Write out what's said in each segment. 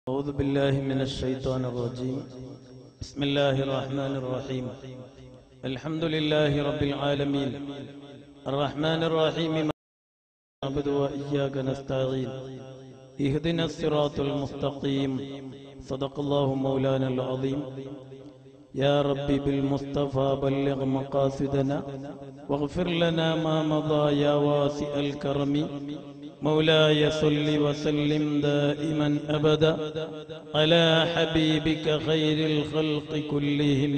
أعوذ بالله من الشيطان الرجيم بسم الله الرحمن الرحيم الحمد لله رب العالمين الرحمن الرحيم نعبد وإياك نستعين اهدنا الصراط المستقيم صدق الله مولانا العظيم يا ربي بالمصطفى بلغ مقاصدنا واغفر لنا ما مضى يا واسع الكرم مولاي صل وسلم دائما ابدا على حبيبك خير الخلق كلهم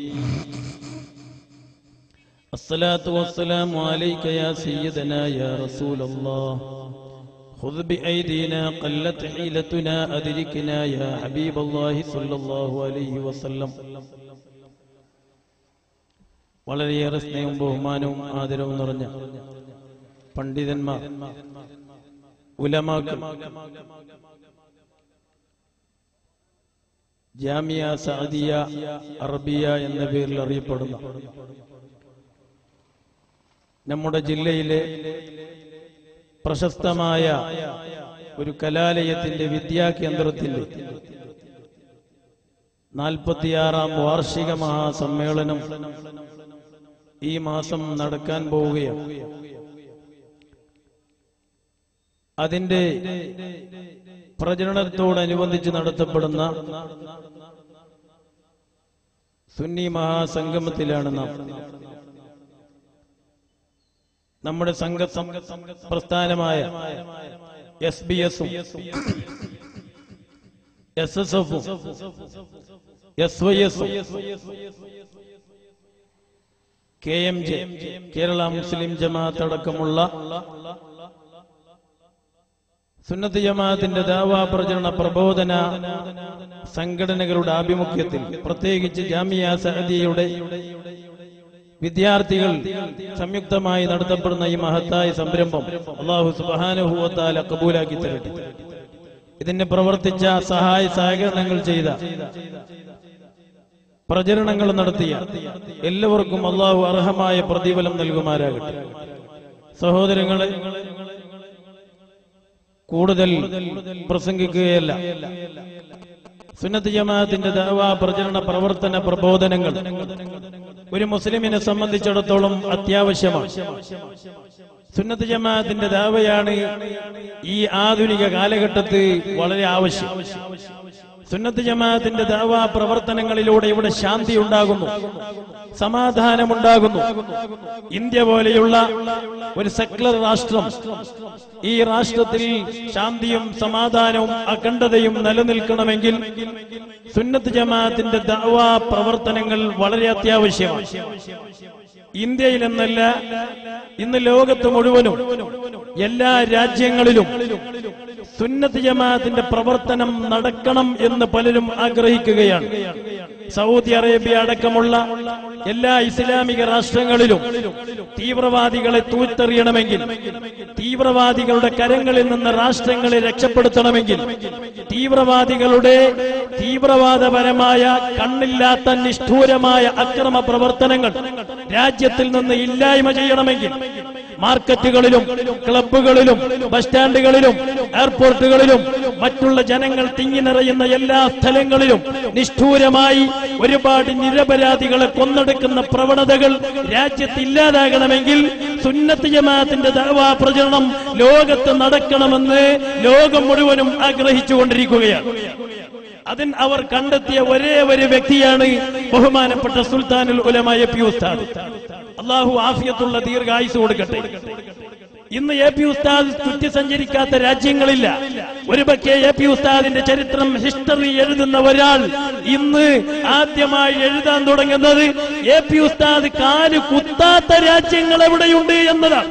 الصلاة والسلام عليك يا سيدنا يا رسول الله خذ بأيدينا قلت حيلتنا أدركنا يا حبيب الله صلى الله عليه وسلم വളരെയേറെ സ്നേഹവും ബഹുമാനവും ആദരവും നിറഞ്ഞ പണ്ഡിതന്മാർ ഉലമാക്കൾ ജാമിയ സഅദിയ അറബിയ എന്ന പേരിൽ അറിയപ്പെടുന്ന നമ്മുടെ ജില്ലയിലെ പ്രശസ്തമായ ഒരു കലാലയത്തിന്റെ വിദ്യാകേന്ദ്രത്തിന്റെ നാൽപ്പത്തിയാറാം വാർഷിക മഹാസമ്മേളനം ഈ മാസം നടക്കാൻ പോവുകയാണ് അതിന്റെ പ്രചരണത്തോടനുബന്ധിച്ച് നടത്തപ്പെടുന്ന സുന്നി മഹാസംഗമത്തിലാണ് നാം നമ്മുടെ സംഘ പ്രസ്ഥാനമായ എസ് ബി എസും എസ് എസ് എഫും എസ് വൈ എസും K M J Kerala Muslim Jamaath അടക്കമുള്ള സുന്നത്ത് ജമാഅത്തിന്റെ ദാവാ പ്രചരണ പ്രബോധന സംഘടനകളുടെ ആഭിമുഖ്യത്തിൽ പ്രത്യേകിച്ച് ജാമിയ സഹദിയുടെ വിദ്യാർത്ഥികൾ സംയുക്തമായി നടത്തപ്പെടുന്ന ഈ മഹത്തായ സംരംഭം അള്ളാഹു സുബാനുഭൂവത്താല കബൂലാക്കി തരട്ടെ ഇതിന് പ്രവർത്തിച്ച സഹായ സഹകരണങ്ങൾ ചെയ്ത പ്രചരണങ്ങൾ നടത്തിയ എല്ലാവർക്കും അള്ളാഹു അർഹമായ പ്രതിഫലം നൽകുമാരാകട്ടെ സഹോദരങ്ങളെ കൂടുതൽ പ്രസംഗിക്കുകയല്ല സുന്നത്ത് ജമാഅത്തിന്റെ ദഅവാ പ്രചരണ പ്രവർത്തന പ്രബോധനങ്ങൾ ഒരു മുസ്ലിമിനെ സംബന്ധിച്ചിടത്തോളം അത്യാവശ്യമാണ് സുന്നത്ത് ജമാഅത്തിന്റെ ദാവയാണ് ഈ ആധുനിക കാലഘട്ടത്തിൽ വളരെ ആവശ്യം സുന്നത്ത് ജമാഅത്തിന്റെ ദാവാ പ്രവർത്തനങ്ങളിലൂടെ ഇവിടെ ശാന്തി ഉണ്ടാകുന്നു സമാധാനമുണ്ടാകുന്നു ഇന്ത്യ പോലെയുള്ള ഒരു സെക്യുലർ രാഷ്ട്രം ഈ രാഷ്ട്രത്തിൽ ശാന്തിയും സമാധാനവും അഖണ്ഡതയും നിലനിൽക്കണമെങ്കിൽ സുന്നത്ത് ജമാഅത്തിന്റെ ദാവാ പ്രവർത്തനങ്ങൾ വളരെ അത്യാവശ്യമാണ് ഇന്ത്യയിൽ എന്നല്ല ഇന്ന് ലോകത്ത് മുഴുവനും എല്ലാ രാജ്യങ്ങളിലും സുന്നത്ത് ജമാഅത്തിന്റെ പ്രവർത്തനം നടക്കണം എന്ന് പലരും ആഗ്രഹിക്കുകയാണ് സൗദി അറേബ്യ അടക്കമുള്ള എല്ലാ ഇസ്ലാമിക രാഷ്ട്രങ്ങളിലും തീവ്രവാദികളെ തൂത്തെറിയണമെങ്കിൽ തീവ്രവാദികളുടെ കരങ്ങളിൽ നിന്ന് രാഷ്ട്രങ്ങളെ രക്ഷപ്പെടുത്തണമെങ്കിൽ തീവ്രവാദികളുടെ തീവ്രവാദപരമായ കണ്ണില്ലാത്ത നിഷ്ഠൂരമായ അക്രമ പ്രവർത്തനങ്ങൾ രാജ്യത്തിൽ നിന്ന് ഇല്ലായ്മ ചെയ്യണമെങ്കിൽ മാർക്കറ്റുകളിലും ക്ലബ്ബുകളിലും ബസ് സ്റ്റാൻഡുകളിലും എയർപോർട്ടുകളിലും മറ്റുള്ള ജനങ്ങൾ തിങ്ങി നിറയുന്ന എല്ലാ സ്ഥലങ്ങളിലും നിഷ്ഠൂരമായി ഒരുപാട് നിരപരാധികളെ കൊന്നെടുക്കുന്ന പ്രവണതകൾ രാജ്യത്ത് ഇല്ലാതാകണമെങ്കിൽ സുന്നത്ത് ജമാഅത്തിന്റെ ദാവാ പ്രചരണം ലോകത്ത് നടക്കണമെന്ന് ലോകം മുഴുവനും ആഗ്രഹിച്ചുകൊണ്ടിരിക്കുകയാണ് അതിന് അവർ കണ്ടെത്തിയ ഒരേ ഒരു വ്യക്തിയാണ് ബഹുമാനപ്പെട്ട സുൽത്താനുൽ ഉലമായ പി ഉസ്താദ് അള്ളാഹു ആഫിയത്തുള്ള ദീർഘായുസ് കൊടുക്കട്ടെ ഇന്ന് എ പി ഉസ്താദ് ചുറ്റി സഞ്ചരിക്കാത്ത രാജ്യങ്ങളില്ല ഒരുപക്ഷെ എ പി ഉസ്താദിന്റെ ചരിത്രം ഹിസ്റ്ററി എഴുതുന്ന ഒരാൾ ഇന്ന് ആദ്യമായി എഴുതാൻ തുടങ്ങുന്നത് എ പി ഉസ്താദ് കാല് കുത്താത്ത രാജ്യങ്ങൾ എവിടെയുണ്ട് എന്നതാണ്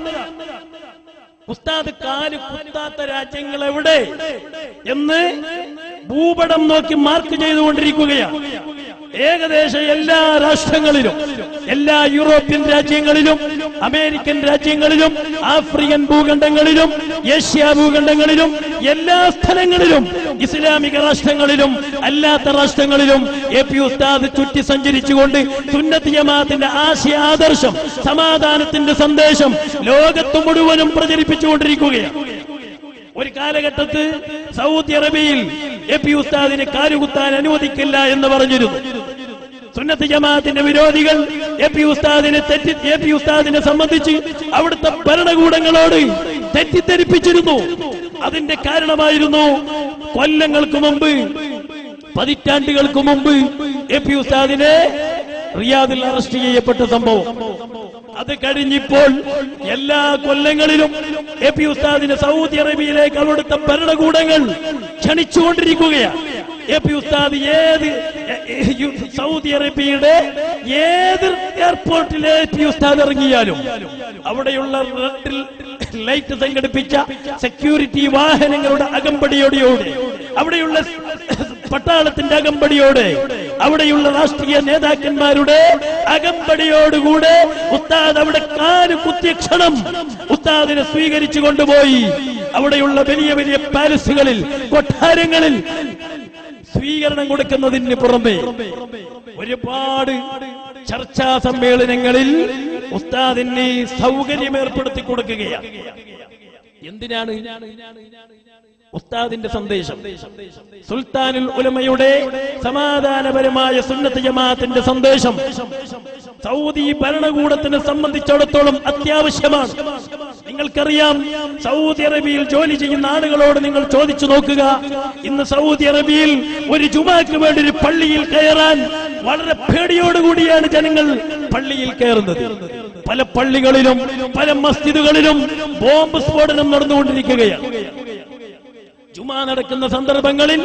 ഉസ്താദ് കാല് കുത്താത്ത രാജ്യങ്ങൾ എവിടെ എന്ന് ഭൂപടം നോക്കി മാർക്ക് ചെയ്തുകൊണ്ടിരിക്കുകയാണ് ഏകദേശം എല്ലാ രാഷ്ട്രങ്ങളിലും എല്ലാ യൂറോപ്യൻ രാജ്യങ്ങളിലും അമേരിക്കൻ രാജ്യങ്ങളിലും ആഫ്രിക്കൻ ഭൂഖണ്ഡങ്ങളിലും ഏഷ്യ ഭൂഖണ്ഡങ്ങളിലും എല്ലാ സ്ഥലങ്ങളിലും ഇസ്ലാമിക രാഷ്ട്രങ്ങളിലും അല്ലാത്ത രാഷ്ട്രങ്ങളിലും എ പി ഉസ്താദ് ചുറ്റി സഞ്ചരിച്ചുകൊണ്ട് സുന്നത്ത് ജമാഅത്തിന്റെ ആശയ ആദർശം സമാധാനത്തിന്റെ സന്ദേശം ലോകത്ത് മുഴുവനും പ്രചരിപ്പിച്ചുകൊണ്ടിരിക്കുകയാണ് ഒരു കാലഘട്ടത്ത് സൗദി അറേബ്യയിൽ എ പി ഉസ്താദിനെ കാലുകുത്താൻ അനുവദിക്കില്ല എന്ന് പറഞ്ഞിരുന്നു സുന്നത്ത് ജമാഅത്തിന്റെ വിരോധികൾ എ പി ഉസ്താദിനെ തെറ്റി എ പി ഉസ്താദിനെ സംബന്ധിച്ച് അവിടുത്തെ ഭരണകൂടങ്ങളോട് തെറ്റിദ്ധരിപ്പിച്ചിരുന്നു അതിന്റെ കാരണമായിരുന്നു കൊല്ലങ്ങൾക്ക് മുമ്പ് പതിറ്റാണ്ടുകൾക്ക് മുമ്പ് എ പി ഉസ്താദിനെ റിയാദിൽ അറസ്റ്റ് ചെയ്യപ്പെട്ട സംഭവം അത് കഴിഞ്ഞിപ്പോൾ എല്ലാ കൊല്ലങ്ങളിലും എ പി ഉസ്താദിനെ സൗദി അറേബ്യയിലേക്ക് അവിടുത്തെ ഭരണകൂടങ്ങൾ ക്ഷണിച്ചുകൊണ്ടിരിക്കുകയാണ് എ പി ഉസ്താദ് ഏത് എ- എ- യു- സൗദി അറേബ്യയുടെ ഏത് എയർപോർട്ടിൽ എ പി ഉസ്താദ് ഇറങ്ങിയാലും അവിടെയുള്ള റെഡ് ലൈറ്റ് സംഘടിപ്പിച്ച സെക്യൂരിറ്റി വാഹനങ്ങളുടെ അകമ്പടിയോടെയോടെ അവിടെയുള്ള പട്ടാളത്തിന്റെ അകമ്പടിയോടെ അവിടെയുള്ള രാഷ്ട്രീയ നേതാക്കന്മാരുടെ അകമ്പടിയോടുകൂടെ ഉസ്താദ് അവിടെ കാല് കുത്തിയ ക്ഷണം ഉസ്താദിനെ സ്വീകരിച്ചു കൊണ്ടുപോയി അവിടെയുള്ള വലിയ വലിയ പാലസുകളിൽ കൊട്ടാരങ്ങളിൽ സ്വീകരണം കൊടുക്കുന്നതിന് പുറമെ ഒരുപാട് ചർച്ചാ സമ്മേളനങ്ങളിൽ ഉസ്താദിന് സൗകര്യം ഏർപ്പെടുത്തി കൊടുക്കുകയാണ് എന്തിനാണ് ഉസ്താദിന്റെ സന്ദേശം സുൽത്താനുൽ ഉലമയുടെ സമാധാനപരമായ സുന്നത്ത് ജമാഅത്തിന്റെ സന്ദേശം സൗദി ഭരണകൂടത്തിനെ സംബന്ധിച്ചിടത്തോളം അത്യാവശ്യമാണ് നിങ്ങൾക്കറിയാം സൗദി അറേബ്യയിൽ ജോലി ചെയ്യുന്ന ആളുകളോട് നിങ്ങൾ ചോദിച്ചു നോക്കുക ഇന്ന് സൗദി അറേബ്യയിൽ ഒരു ജുമാക്ക് വേണ്ടി ഒരു പള്ളിയിൽ കയറാൻ വളരെ പേടിയോടുകൂടിയാണ് ജനങ്ങൾ പള്ളിയിൽ കയറുന്നത് പല പള്ളികളിലും പല മസ്ജിദുകളിലും ബോംബ് സ്ഫോടനം നടന്നുകൊണ്ടിരിക്കുകയാണ് ജുമാ നടക്കുന്ന സന്ദർഭങ്ങളിൽ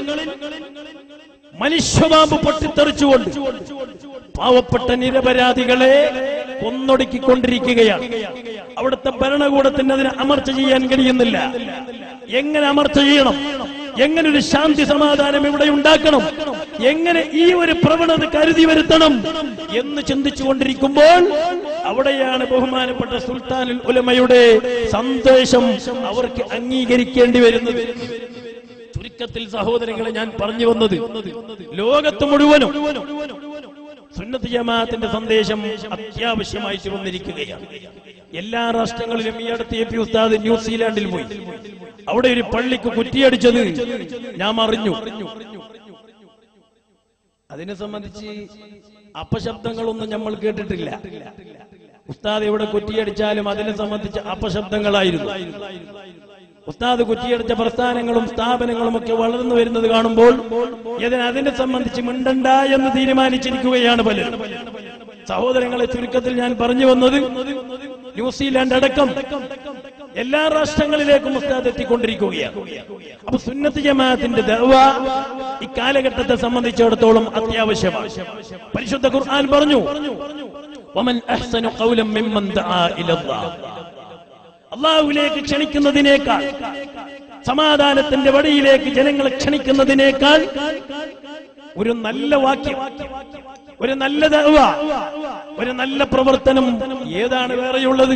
മനുഷ്യബാമ്പ് പൊട്ടിത്തെറിച്ചുകൊണ്ട് പാവപ്പെട്ട നിരപരാധികളെ കൊന്നൊടുക്കിക്കൊണ്ടിരിക്കുകയാണ് അവിടുത്തെ ഭരണകൂടത്തിന് അതിനെ അമർച്ച ചെയ്യാൻ കഴിയുന്നില്ല എങ്ങനെ അമർച്ച ചെയ്യണം എങ്ങനെ ഒരു ശാന്തി സമാധാനം ഇവിടെ ഉണ്ടാക്കണം എങ്ങനെ ഈ ഒരു പ്രവണത കരുതി വരുത്തണം എന്ന് ചിന്തിച്ചു കൊണ്ടിരിക്കുമ്പോൾ അവിടെയാണ് ബഹുമാനപ്പെട്ട സുൽത്താനുൽ ഉലമയുടെ സന്ദേശം അവർക്ക് അംഗീകരിക്കേണ്ടി വരുന്നത് ചുരുക്കത്തിൽ സഹോദരങ്ങളെ ഞാൻ പറഞ്ഞു വന്നത് ലോകത്ത് മുഴുവനും സുന്നത്ത് ജമാഅത്തിന്റെ സന്ദേശം അത്യാവശ്യമായിട്ട് വന്നിരിക്കുകയാണ് എല്ലാ രാഷ്ട്രങ്ങളിലും ഈ അടുത്ത് എ പി ഉസ്താദ് ന്യൂസിലാൻഡിൽ പോയി അവിടെ ഒരു പള്ളിക്ക് കുറ്റിയടിച്ചത് ഞാൻ അറിഞ്ഞു അതിനെ സംബന്ധിച്ച് അപശബ്ദങ്ങളൊന്നും നമ്മൾ കേട്ടിട്ടില്ല ഉസ്താദ് എവിടെ കുറ്റിയടിച്ചാലും അതിനെ സംബന്ധിച്ച് അപശബ്ദങ്ങളായിരുന്നു ഉസ്താദ് കുറ്റിയടിച്ച പ്രസ്ഥാനങ്ങളും സ്ഥാപനങ്ങളും ഒക്കെ വളർന്നു വരുന്നത് കാണുമ്പോൾ ഇതിന് അതിനെ സംബന്ധിച്ച് മിണ്ടണ്ട എന്ന് തീരുമാനിച്ചിരിക്കുകയാണ് പലരും സഹോദരങ്ങളെ ചുരുക്കത്തിൽ ഞാൻ പറഞ്ഞു വന്നത് ന്യൂസിലാൻഡ് അടക്കം എല്ലാ രാഷ്ട്രങ്ങളിലേക്കും ഉസ്താദ് എത്തിക്കൊണ്ടിരിക്കുകയാണ് അപ്പൊ സുന്നത്ത് ജമാഅത്തിന്റെ ദഅവ ഈ കാലഘട്ടത്തെ സംബന്ധിച്ചിടത്തോളം അത്യാവശ്യമാണ് പരിശുദ്ധ ഖുർആൻ പറഞ്ഞു വമൻ അഹ്സനു ഖൗലൻ മിമ്മൻ ദആ ഇലല്ലാഹ് അള്ളാഹുവിലേക്ക് ക്ഷണിക്കുന്നതിനേക്കാൾ സമാധാനത്തിന്റെ വഴിയിലേക്ക് ജനങ്ങളെ ക്ഷണിക്കുന്നതിനേക്കാൾ ഒരു നല്ല വാക്യം ഒരു നല്ല ദഅവ ഒരു നല്ല പ്രവർത്തനം ഏതാണ് വേറെയുള്ളത്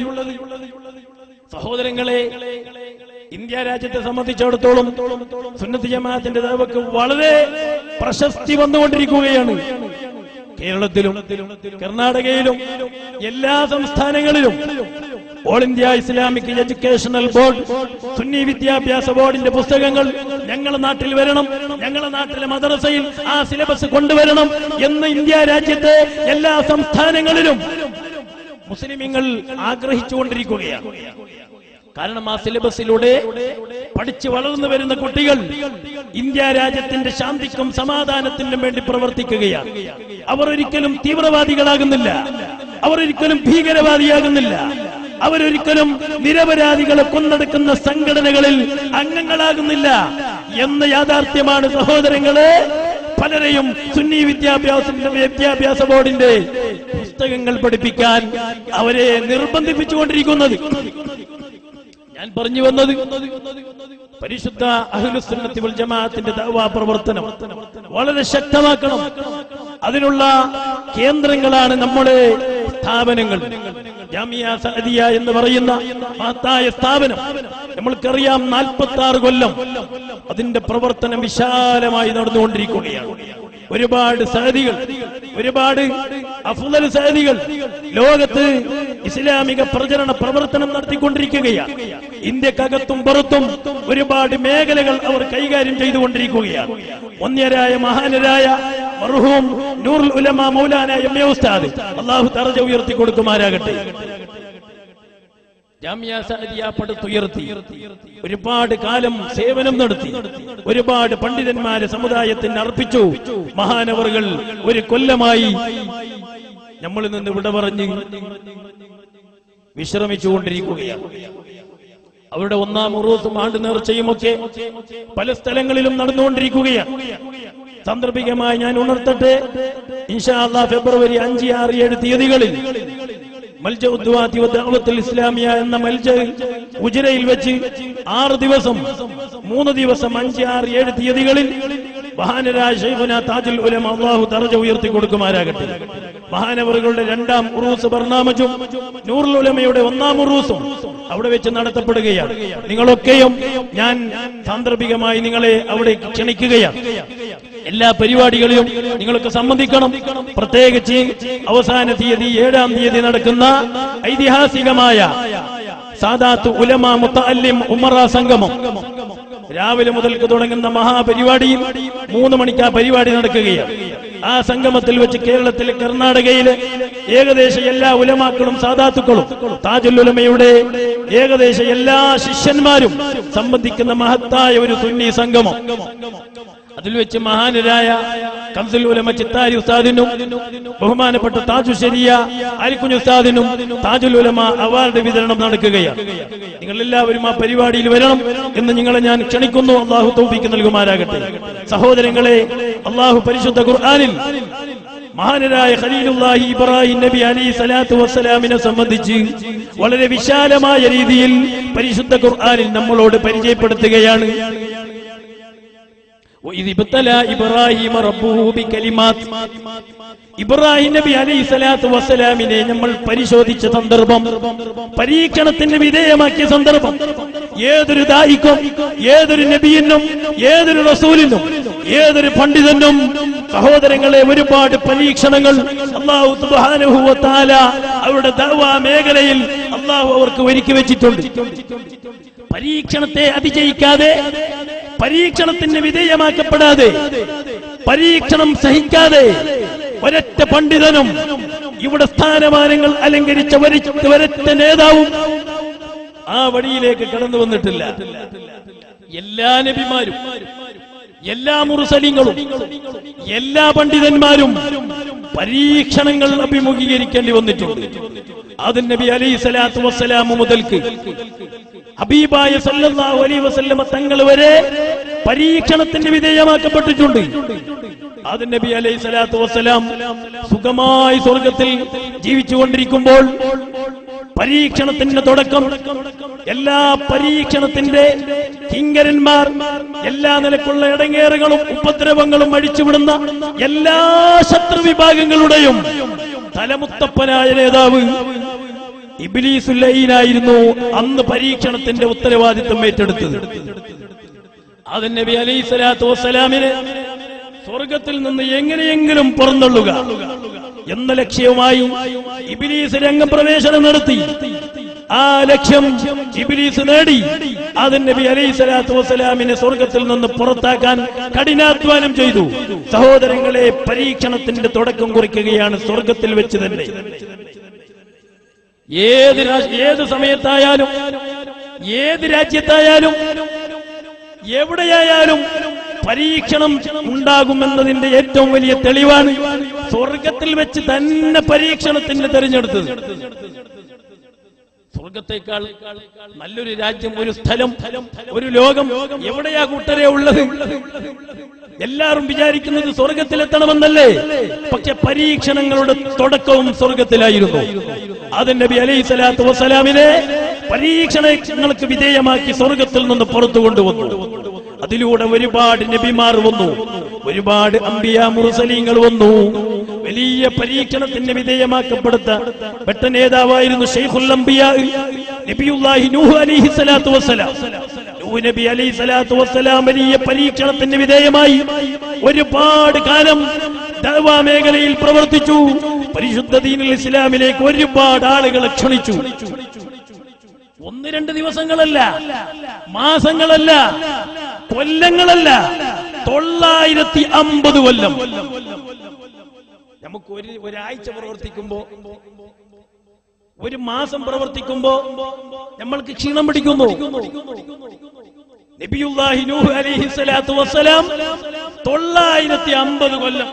സഹോദരങ്ങളെ ഇന്ത്യ രാജ്യത്തെ സംബന്ധിച്ചിടത്തോളം സുന്നത്ത് ജമാഅത്തിന്റെ ദഅവക്ക് വളരെ പ്രശസ്തി വന്നുകൊണ്ടിരിക്കുകയാണ് കേരളത്തിലും കർണാടകയിലും എല്ലാ സംസ്ഥാനങ്ങളിലും All India Islamic Educational Board സുന്നി വിദ്യാഭ്യാസ ബോർഡിന്റെ പുസ്തകങ്ങൾ ഞങ്ങളുടെ നാട്ടിൽ വരണം ഞങ്ങളുടെ നാട്ടിലെ മദ്രസയിൽ ആ സിലബസ് കൊണ്ടുവരണം എന്ന് ഇന്ത്യ രാജ്യത്തെ എല്ലാ സംസ്ഥാനങ്ങളിലും മുസ്ലിമീങ്ങൾ ആഗ്രഹിച്ചുകൊണ്ടിരിക്കുകയാണ് കാരണം ആ സിലബസിലൂടെ പഠിച്ചു വളർന്നു വരുന്ന കുട്ടികൾ ഇന്ത്യ രാജ്യത്തിന്റെ ശാന്തിക്കും സമാധാനത്തിനും വേണ്ടി പ്രവർത്തിക്കുകയാണ് അവർ ഒരിക്കലും തീവ്രവാദികളാകുന്നില്ല അവർ ഒരിക്കലും ഭീകരവാദിയാകുന്നില്ല അവരൊരിക്കലും നിരപരാധികളെ കൊന്നെടുക്കുന്ന സംഘടനകളിൽ അംഗങ്ങളാകുന്നില്ല എന്ന യാഥാർത്ഥ്യമാണ് സഹോദരങ്ങളെ പലരെയും സുന്നി വിദ്യാഭ്യാസ വിദ്യാഭ്യാസ ബോർഡിന്റെ പുസ്തകങ്ങൾ പഠിപ്പിക്കാൻ അവരെ നിർബന്ധിപ്പിച്ചുകൊണ്ടിരിക്കുന്നത് ഞാൻ പറഞ്ഞു വന്നത് പരിശുദ്ധ അഹ്ലുസുന്നത്തി വൽ ജമാഅത്തിന്റെ ദഅവാ പ്രവർത്തനം വളരെ ശക്തമാക്കണം അതിനുള്ള കേന്ദ്രങ്ങളാണ് നമ്മുടെ സ്ഥാപനങ്ങൾ ജാമിയ സഅദിയ എന്ന് പറയുന്ന മഹത്തായ സ്ഥാപനം നമ്മൾക്കറിയാം നാൽപ്പത്തി ആറ് കൊല്ലം അതിന്റെ പ്രവർത്തനം വിശാലമായി നടന്നുകൊണ്ടിരിക്കുകയാണ് ഒരുപാട് സഹദികൾ ഒരുപാട് അഫുദൽ സഹദികൾ ലോകത്ത് ഇസ്ലാമിക പ്രചരണ പ്രവർത്തനം നടത്തിക്കൊണ്ടിരിക്കുകയാണ് ഇന്ത്യക്കകത്തും പുറത്തും ഒരുപാട് മേഖലകൾ അവർ കൈകാര്യം ചെയ്തുകൊണ്ടിരിക്കുകയാണ് ഒന്യരായ മഹാനരായ മർഹൂം നൂറുൽ ഉലമ മൗലാന എം എ ഉസ്താദ് അള്ളാഹു തറജ ഉയർത്തി കൊടുക്കുമാരാകട്ടെ ജാമിയ സഅദിയ പടുത്തുയർത്തി ഒരുപാട് കാലം സേവനം നടത്തി ഒരുപാട് പണ്ഡിതന്മാരെ സമുദായത്തിന് അർപ്പിച്ചു മഹാനവറുകൾ ഒരു കൊല്ലമായി നമ്മളിൽ നിന്ന് വിട പറഞ്ഞ് വിശ്രമിച്ചുകൊണ്ടിരിക്കുകയാണ് അവരുടെ ഒന്നാം ഉറൂസും ആണ്ട് നേർച്ചയുമൊക്കെ പല സ്ഥലങ്ങളിലും നടന്നുകൊണ്ടിരിക്കുകയാണ് സാന്ദർഭികമായി ഞാൻ ഉണർത്തട്ടെ ഇൻഷാ അല്ലാ ഫെബ്രുവരി അഞ്ച് ആറ് ഏഴ് തീയതികളിൽ മൽജ ഉദ്വാത്തി ദഅവത്തുൽ ഇസ്ലാമിയ എന്ന മൽജ ഉജിരയിൽ വെച്ച് ആറ് ദിവസം മൂന്ന് ദിവസം അഞ്ച് ആറ് ഏഴ് തീയതികളിൽ മഹാനരായ ഷെയ്ഖുന താജുൽ ഉലമ അള്ളാഹു തറജ ഉയർത്തി കൊടുക്കുമാരാകട്ടെ മഹാനവറുകളുടെ രണ്ടാം ഉറൂസ് ബർണാമജും നൂറുൽ ഉലമയുടെ ഒന്നാം ഉറൂസും അവിടെ വെച്ച് നടത്തപ്പെടുകയാണ് നിങ്ങളൊക്കെയും ഞാൻ സാന്ദർഭികമായി നിങ്ങളെ അവിടെ ക്ഷണിക്കുകയാണ് എല്ലാ പരിപാടികളിലും നിങ്ങൾക്ക് സംബന്ധിക്കണം പ്രത്യേകിച്ച് അവസാന തീയതി ഏഴാം തീയതി നടക്കുന്ന ഐതിഹാസികമായ സാദാത്ത് ഉലമ മുത്തല്ലിം ഉമറ സംഗമം രാവിലെ മുതൽക്ക് തുടങ്ങുന്ന മഹാപരിപാടിയിൽ മൂന്ന് മണിക്ക് ആ പരിപാടി നടക്കുകയാണ് ആ സംഗമത്തിൽ വെച്ച് കേരളത്തിലെ കർണാടകയിലെ ഏകദേശം എല്ലാ ഉലമാക്കളും സാദാത്തുക്കളും താജുൽ ഉലമയുടെ ഏകദേശം എല്ലാ ശിഷ്യന്മാരും സംബന്ധിക്കുന്ന മഹത്തായ ഒരു സുന്നി സംഗമം അതിൽ വെച്ച് മഹാനരായ കംസുൽ ഉലമ ചിത്താരി ഉസ്താദിനും ബഹുമാനപ്പെട്ട താജു ശരിയ അലിക്കുഞ്ഞ് ഉസ്താദിനും താജുൽ ഉലമ അവാർഡ് വിതരണം നടക്കുകയാണ് നിങ്ങൾ എല്ലാവരും ആ പരിപാടിയിൽ വരണം എന്ന് നിങ്ങളെ ഞാൻ ക്ഷണിക്കുന്നു അള്ളാഹു തൗഫീക്ക് നൽകുമാരാകട്ടെ സഹോദരങ്ങളെ അള്ളാഹു പരിശുദ്ധ ഖുർആനിൽ മഹാനരായ ഖലീലുല്ലാഹി ഇബ്രാഹിം നബി അലി സലാത്തു വസ്സലാമിനെ സംബന്ധിച്ച് വളരെ വിശാലമായ രീതിയിൽ പരിശുദ്ധ ഖുർആനിൽ നമ്മളോട് പരിചയപ്പെടുത്തുകയാണ് وإذ ابتلى إبراهيم ربه بكلمات ഇബ്രാഹിം നബി അലൈഹി സ്വലാത്തു വസ്സലാമിനെ നമ്മൾ പരിശോധിച്ച സന്ദർഭം പരീക്ഷണത്തിന് വിധേയമാക്കിയ സന്ദർഭം ഏതൊരു ദായിക്കും ഏതൊരു നബിയിനും ഏതൊരു റസൂലിനും ഏതൊരു പണ്ഡിതനും സഹോദരങ്ങളെ ഒരുപാട് പരീക്ഷണങ്ങൾ അള്ളാഹു സുബ്ഹാനഹു വ തആല അവരുടെ ദഅവാ മേഖലയിൽ അള്ളാഹു അവർക്ക് ഒരുക്കി വെച്ചിട്ടുണ്ട് പരീക്ഷണത്തെ അതിജയിക്കാതെ പരീക്ഷണത്തിന് വിധേയമാക്കപ്പെടാതെ പരീക്ഷണം സഹിക്കാതെ ഒരൊറ്റ പണ്ഡിതനും ഇവിടെ സ്ഥാനമാനങ്ങൾ അലങ്കരിച്ച ഒരൊറ്റ ഒരൊറ്റ നേതാവും ആ വഴിയിലേക്ക് കടന്നു വന്നിട്ടില്ല എല്ലാ നബിമാരും എല്ലാ മുറുസലിങ്ങളും എല്ലാ പണ്ഡിതന്മാരും പരീക്ഷണങ്ങൾ അഭിമുഖീകരിക്കേണ്ടി വന്നിട്ടുണ്ട് ആദൻ നബി അലൈഹി സ്വലാത്തു വസ്സലാമു മുതൽക്ക് ഹബീബായ സല്ലല്ലാഹു അലൈഹി വസല്ലമ തങ്ങൾ വരെ പരീക്ഷണത്തിന് വിധേയമാക്കപ്പെട്ടിട്ടുണ്ട് ആദൻ നബി അലൈഹി സ്വലാത്തു വസ്സലാം സുഖമായി സ്വർഗത്തിൽ ജീവിച്ചുകൊണ്ടിരിക്കുമ്പോൾ പരീക്ഷണത്തിന്റെ തുടക്കം എല്ലാ പരീക്ഷണത്തിന്റെ കിങ്കരന്മാർ എല്ലാ നിലക്കുള്ള ഇടങ്ങേറുകളും ഉപദ്രവങ്ങളും അടിച്ചുവിടുന്ന എല്ലാ ശത്രുവിഭാഗങ്ങളുടെയും തലമുത്തപ്പനായ നേതാവ് ഇബിലീസുല്ലയിലായിരുന്നു അന്ന് പരീക്ഷണത്തിന്റെ ഉത്തരവാദിത്വം ഏറ്റെടുത്തത് അതിന് നബി അലൈഹി സ്വലാത്തു വസ്സലാമിന് സ്വർഗത്തിൽ നിന്ന് എങ്ങനെയെങ്കിലും പുറന്തള്ളുക എന്ന ലക്ഷ്യവുമായി ഇബിലീസ് രംഗപ്രവേശനം നടത്തി ആ ലക്ഷ്യം ഇബിലീസ് നേടി അതിന് നബി അലൈഹി സ്വലാത്തു വസ്സലാമിനെ സ്വർഗത്തിൽ നിന്ന് പുറത്താക്കാൻ കഠിനാധ്വാനം ചെയ്തു സഹോദരങ്ങളെ പരീക്ഷണത്തിന്റെ തുടക്കം കുറിക്കുകയാണ് സ്വർഗത്തിൽ വെച്ച് തന്നെ ഏത് രാ- ഏത് സമയത്തായാലും ഏത് രാജ്യത്തായാലും എവിടെയായാലും പരീക്ഷണം ഉണ്ടാകുമെന്നതിന്റെ ഏറ്റവും വലിയ തെളിവാണ് സ്വർഗത്തിൽ വെച്ച് തന്നെ പരീക്ഷണത്തിന് തെരഞ്ഞെടുത്തത് സ്വർഗത്തേക്കാൾ നല്ലൊരു രാജ്യം ഒരു സ്ഥലം ഒരു ലോകം എവിടെയാ കൂട്ടരെ ഉള്ളത് എല്ലാവരും വിചാരിക്കുന്നത് സ്വർഗത്തിലെത്തണമെന്നല്ലേ പക്ഷെ പരീക്ഷണങ്ങളുടെ തുടക്കവും സ്വർഗത്തിലായിരുന്നു അതിന് നബി അലൈഹി സ്വലാത്തു വസ്സലാമിനെ പരീക്ഷണങ്ങൾക്ക് വിധേയമാക്കി സ്വർഗത്തിൽ നിന്ന് പുറത്തു കൊണ്ടുവന്നു അതിലൂടെ ഒരുപാട് നബിമാർ വന്നു ഒരുപാട് അമ്പിയ മുറുസലീങ്ങൾ വന്നു വലിയ പരീക്ഷണത്തിന് വിധേയമാക്കപ്പെടുത്ത പെട്ട നേതാവായിരുന്നു ഷെയ്ഖുൽ അംബിയ നബിയുല്ലാഹി നൂഹ് അലൈഹി സ്വലാത്തു വസ്സലാം നൂഹ് നബി അലൈഹി സ്വലാത്തു വസ്സലാം വലിയ പരീക്ഷണത്തിന് വിധേയമായി ഒരുപാട് കാലം ദഅവാ മേഖലയിൽ പ്രവർത്തിച്ചു പരിശുദ്ധ ദീനുൽ ഇസ്ലാമിലേക്ക് ഒരുപാട് ആളുകളെ ക്ഷണിച്ചു ഒന്ന് രണ്ട് ദിവസങ്ങളല്ല മാസങ്ങളല്ല കൊല്ലങ്ങളല്ല തൊള്ളായിരത്തി അമ്പത് കൊല്ലം നമുക്ക് ഒരു ഒരാഴ്ച പ്രവർത്തിക്കുമ്പോ ഒരു മാസം പ്രവർത്തിക്കുമ്പോ നമ്മൾക്ക് ക്ഷീണം പിടിക്കുന്നു നബിയുല്ലാഹി നൂഹ് അലൈഹി സ്വലാത്തു വസ്സലാം തൊള്ളായിരത്തി അമ്പത് കൊല്ലം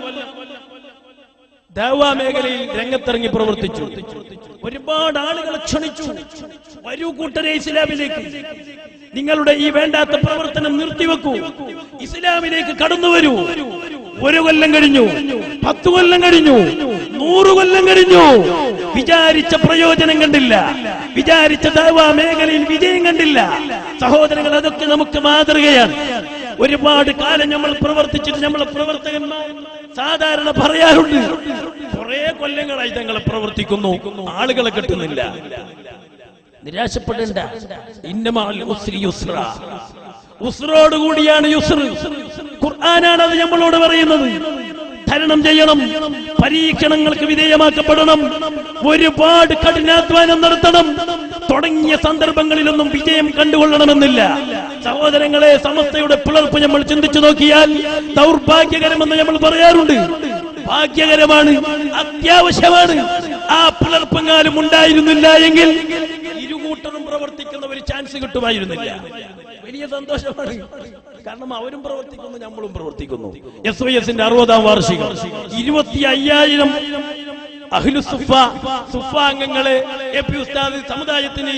ദാവാ മേഖലയിൽ രംഗത്തിറങ്ങി പ്രവർത്തിച്ചു ഒരുപാട് ആളുകളെ ക്ഷണിച്ചു വരൂ കൂട്ടരെ ഇസ്ലാമിലേക്ക് നിങ്ങളുടെ ഈ വേണ്ടാത്ത പ്രവർത്തനം നിർത്തിവെക്കൂ ഇസ്ലാമിലേക്ക് കടന്നു വരൂ ഒരു കൊല്ലം കഴിഞ്ഞു പത്തു കൊല്ലം കഴിഞ്ഞു നൂറ് കൊല്ലം കഴിഞ്ഞു വിചാരിച്ച പ്രയോജനം കണ്ടില്ല വിചാരിച്ച ദാവാ മേഖലയിൽ വിജയം കണ്ടില്ല സഹോദരങ്ങൾ അതൊക്കെ നമുക്ക് മാതൃകയാണ് ഒരുപാട് കാലം നമ്മൾ പ്രവർത്തിച്ചിട്ട് നമ്മളെ പ്രവർത്തകന്മാർ സാധാരണ പറയാറുണ്ട് കുറെ കൊല്ലങ്ങളായി തങ്ങളെ പ്രവർത്തിക്കുന്നു ആളുകളെ കിട്ടുന്നില്ല നിരാശപ്പെടേണ്ട ഇന്നമാൽ ഉസ്രി യുസ്ര ഉസ്രോട് കൂടിയാണ് യുസ്ർ ഖുർആനാണ് അത് നമ്മളോട് പറയുന്നത് തരണം ചെയ്യണം പരീക്ഷണങ്ങൾക്ക് വിധേയമാക്കപ്പെടണം ഒരുപാട് കഠിനാധ്വാനം നടത്തണം തുടങ്ങിയ സന്ദർഭങ്ങളിലൊന്നും വിജയം കണ്ടുകൊള്ളണമെന്നില്ല സഹോദരങ്ങളെ സമസ്തയുടെ പിളർപ്പ് നമ്മൾ ചിന്തിച്ചു നോക്കിയാൽ ദൗർഭാഗ്യകരമെന്ന് നമ്മൾ പറയാറുണ്ട് ഭാഗ്യകരമാണ് അത്യാവശ്യമാണ് ആ പിളർപ്പെങ്ങാലും ഉണ്ടായിരുന്നില്ല എങ്കിൽ ഇരുകൂട്ടരും പ്രവർത്തിക്കുന്ന ഒരു ചാൻസ് കിട്ടുമായിരുന്നില്ല വലിയ സന്തോഷമാണ് കാരണം അവരും പ്രവർത്തിക്കുന്നു നമ്മളും പ്രവർത്തിക്കുന്നു എസ് വൈ എസിന്റെ അറുപതാം വാർഷികം ഇരുപത്തി അയ്യായിരം അഹ്ലു സുഫ സുഫ അംഗങ്ങളെ എ പി ഉസ്താദ് സമുദായത്തിന്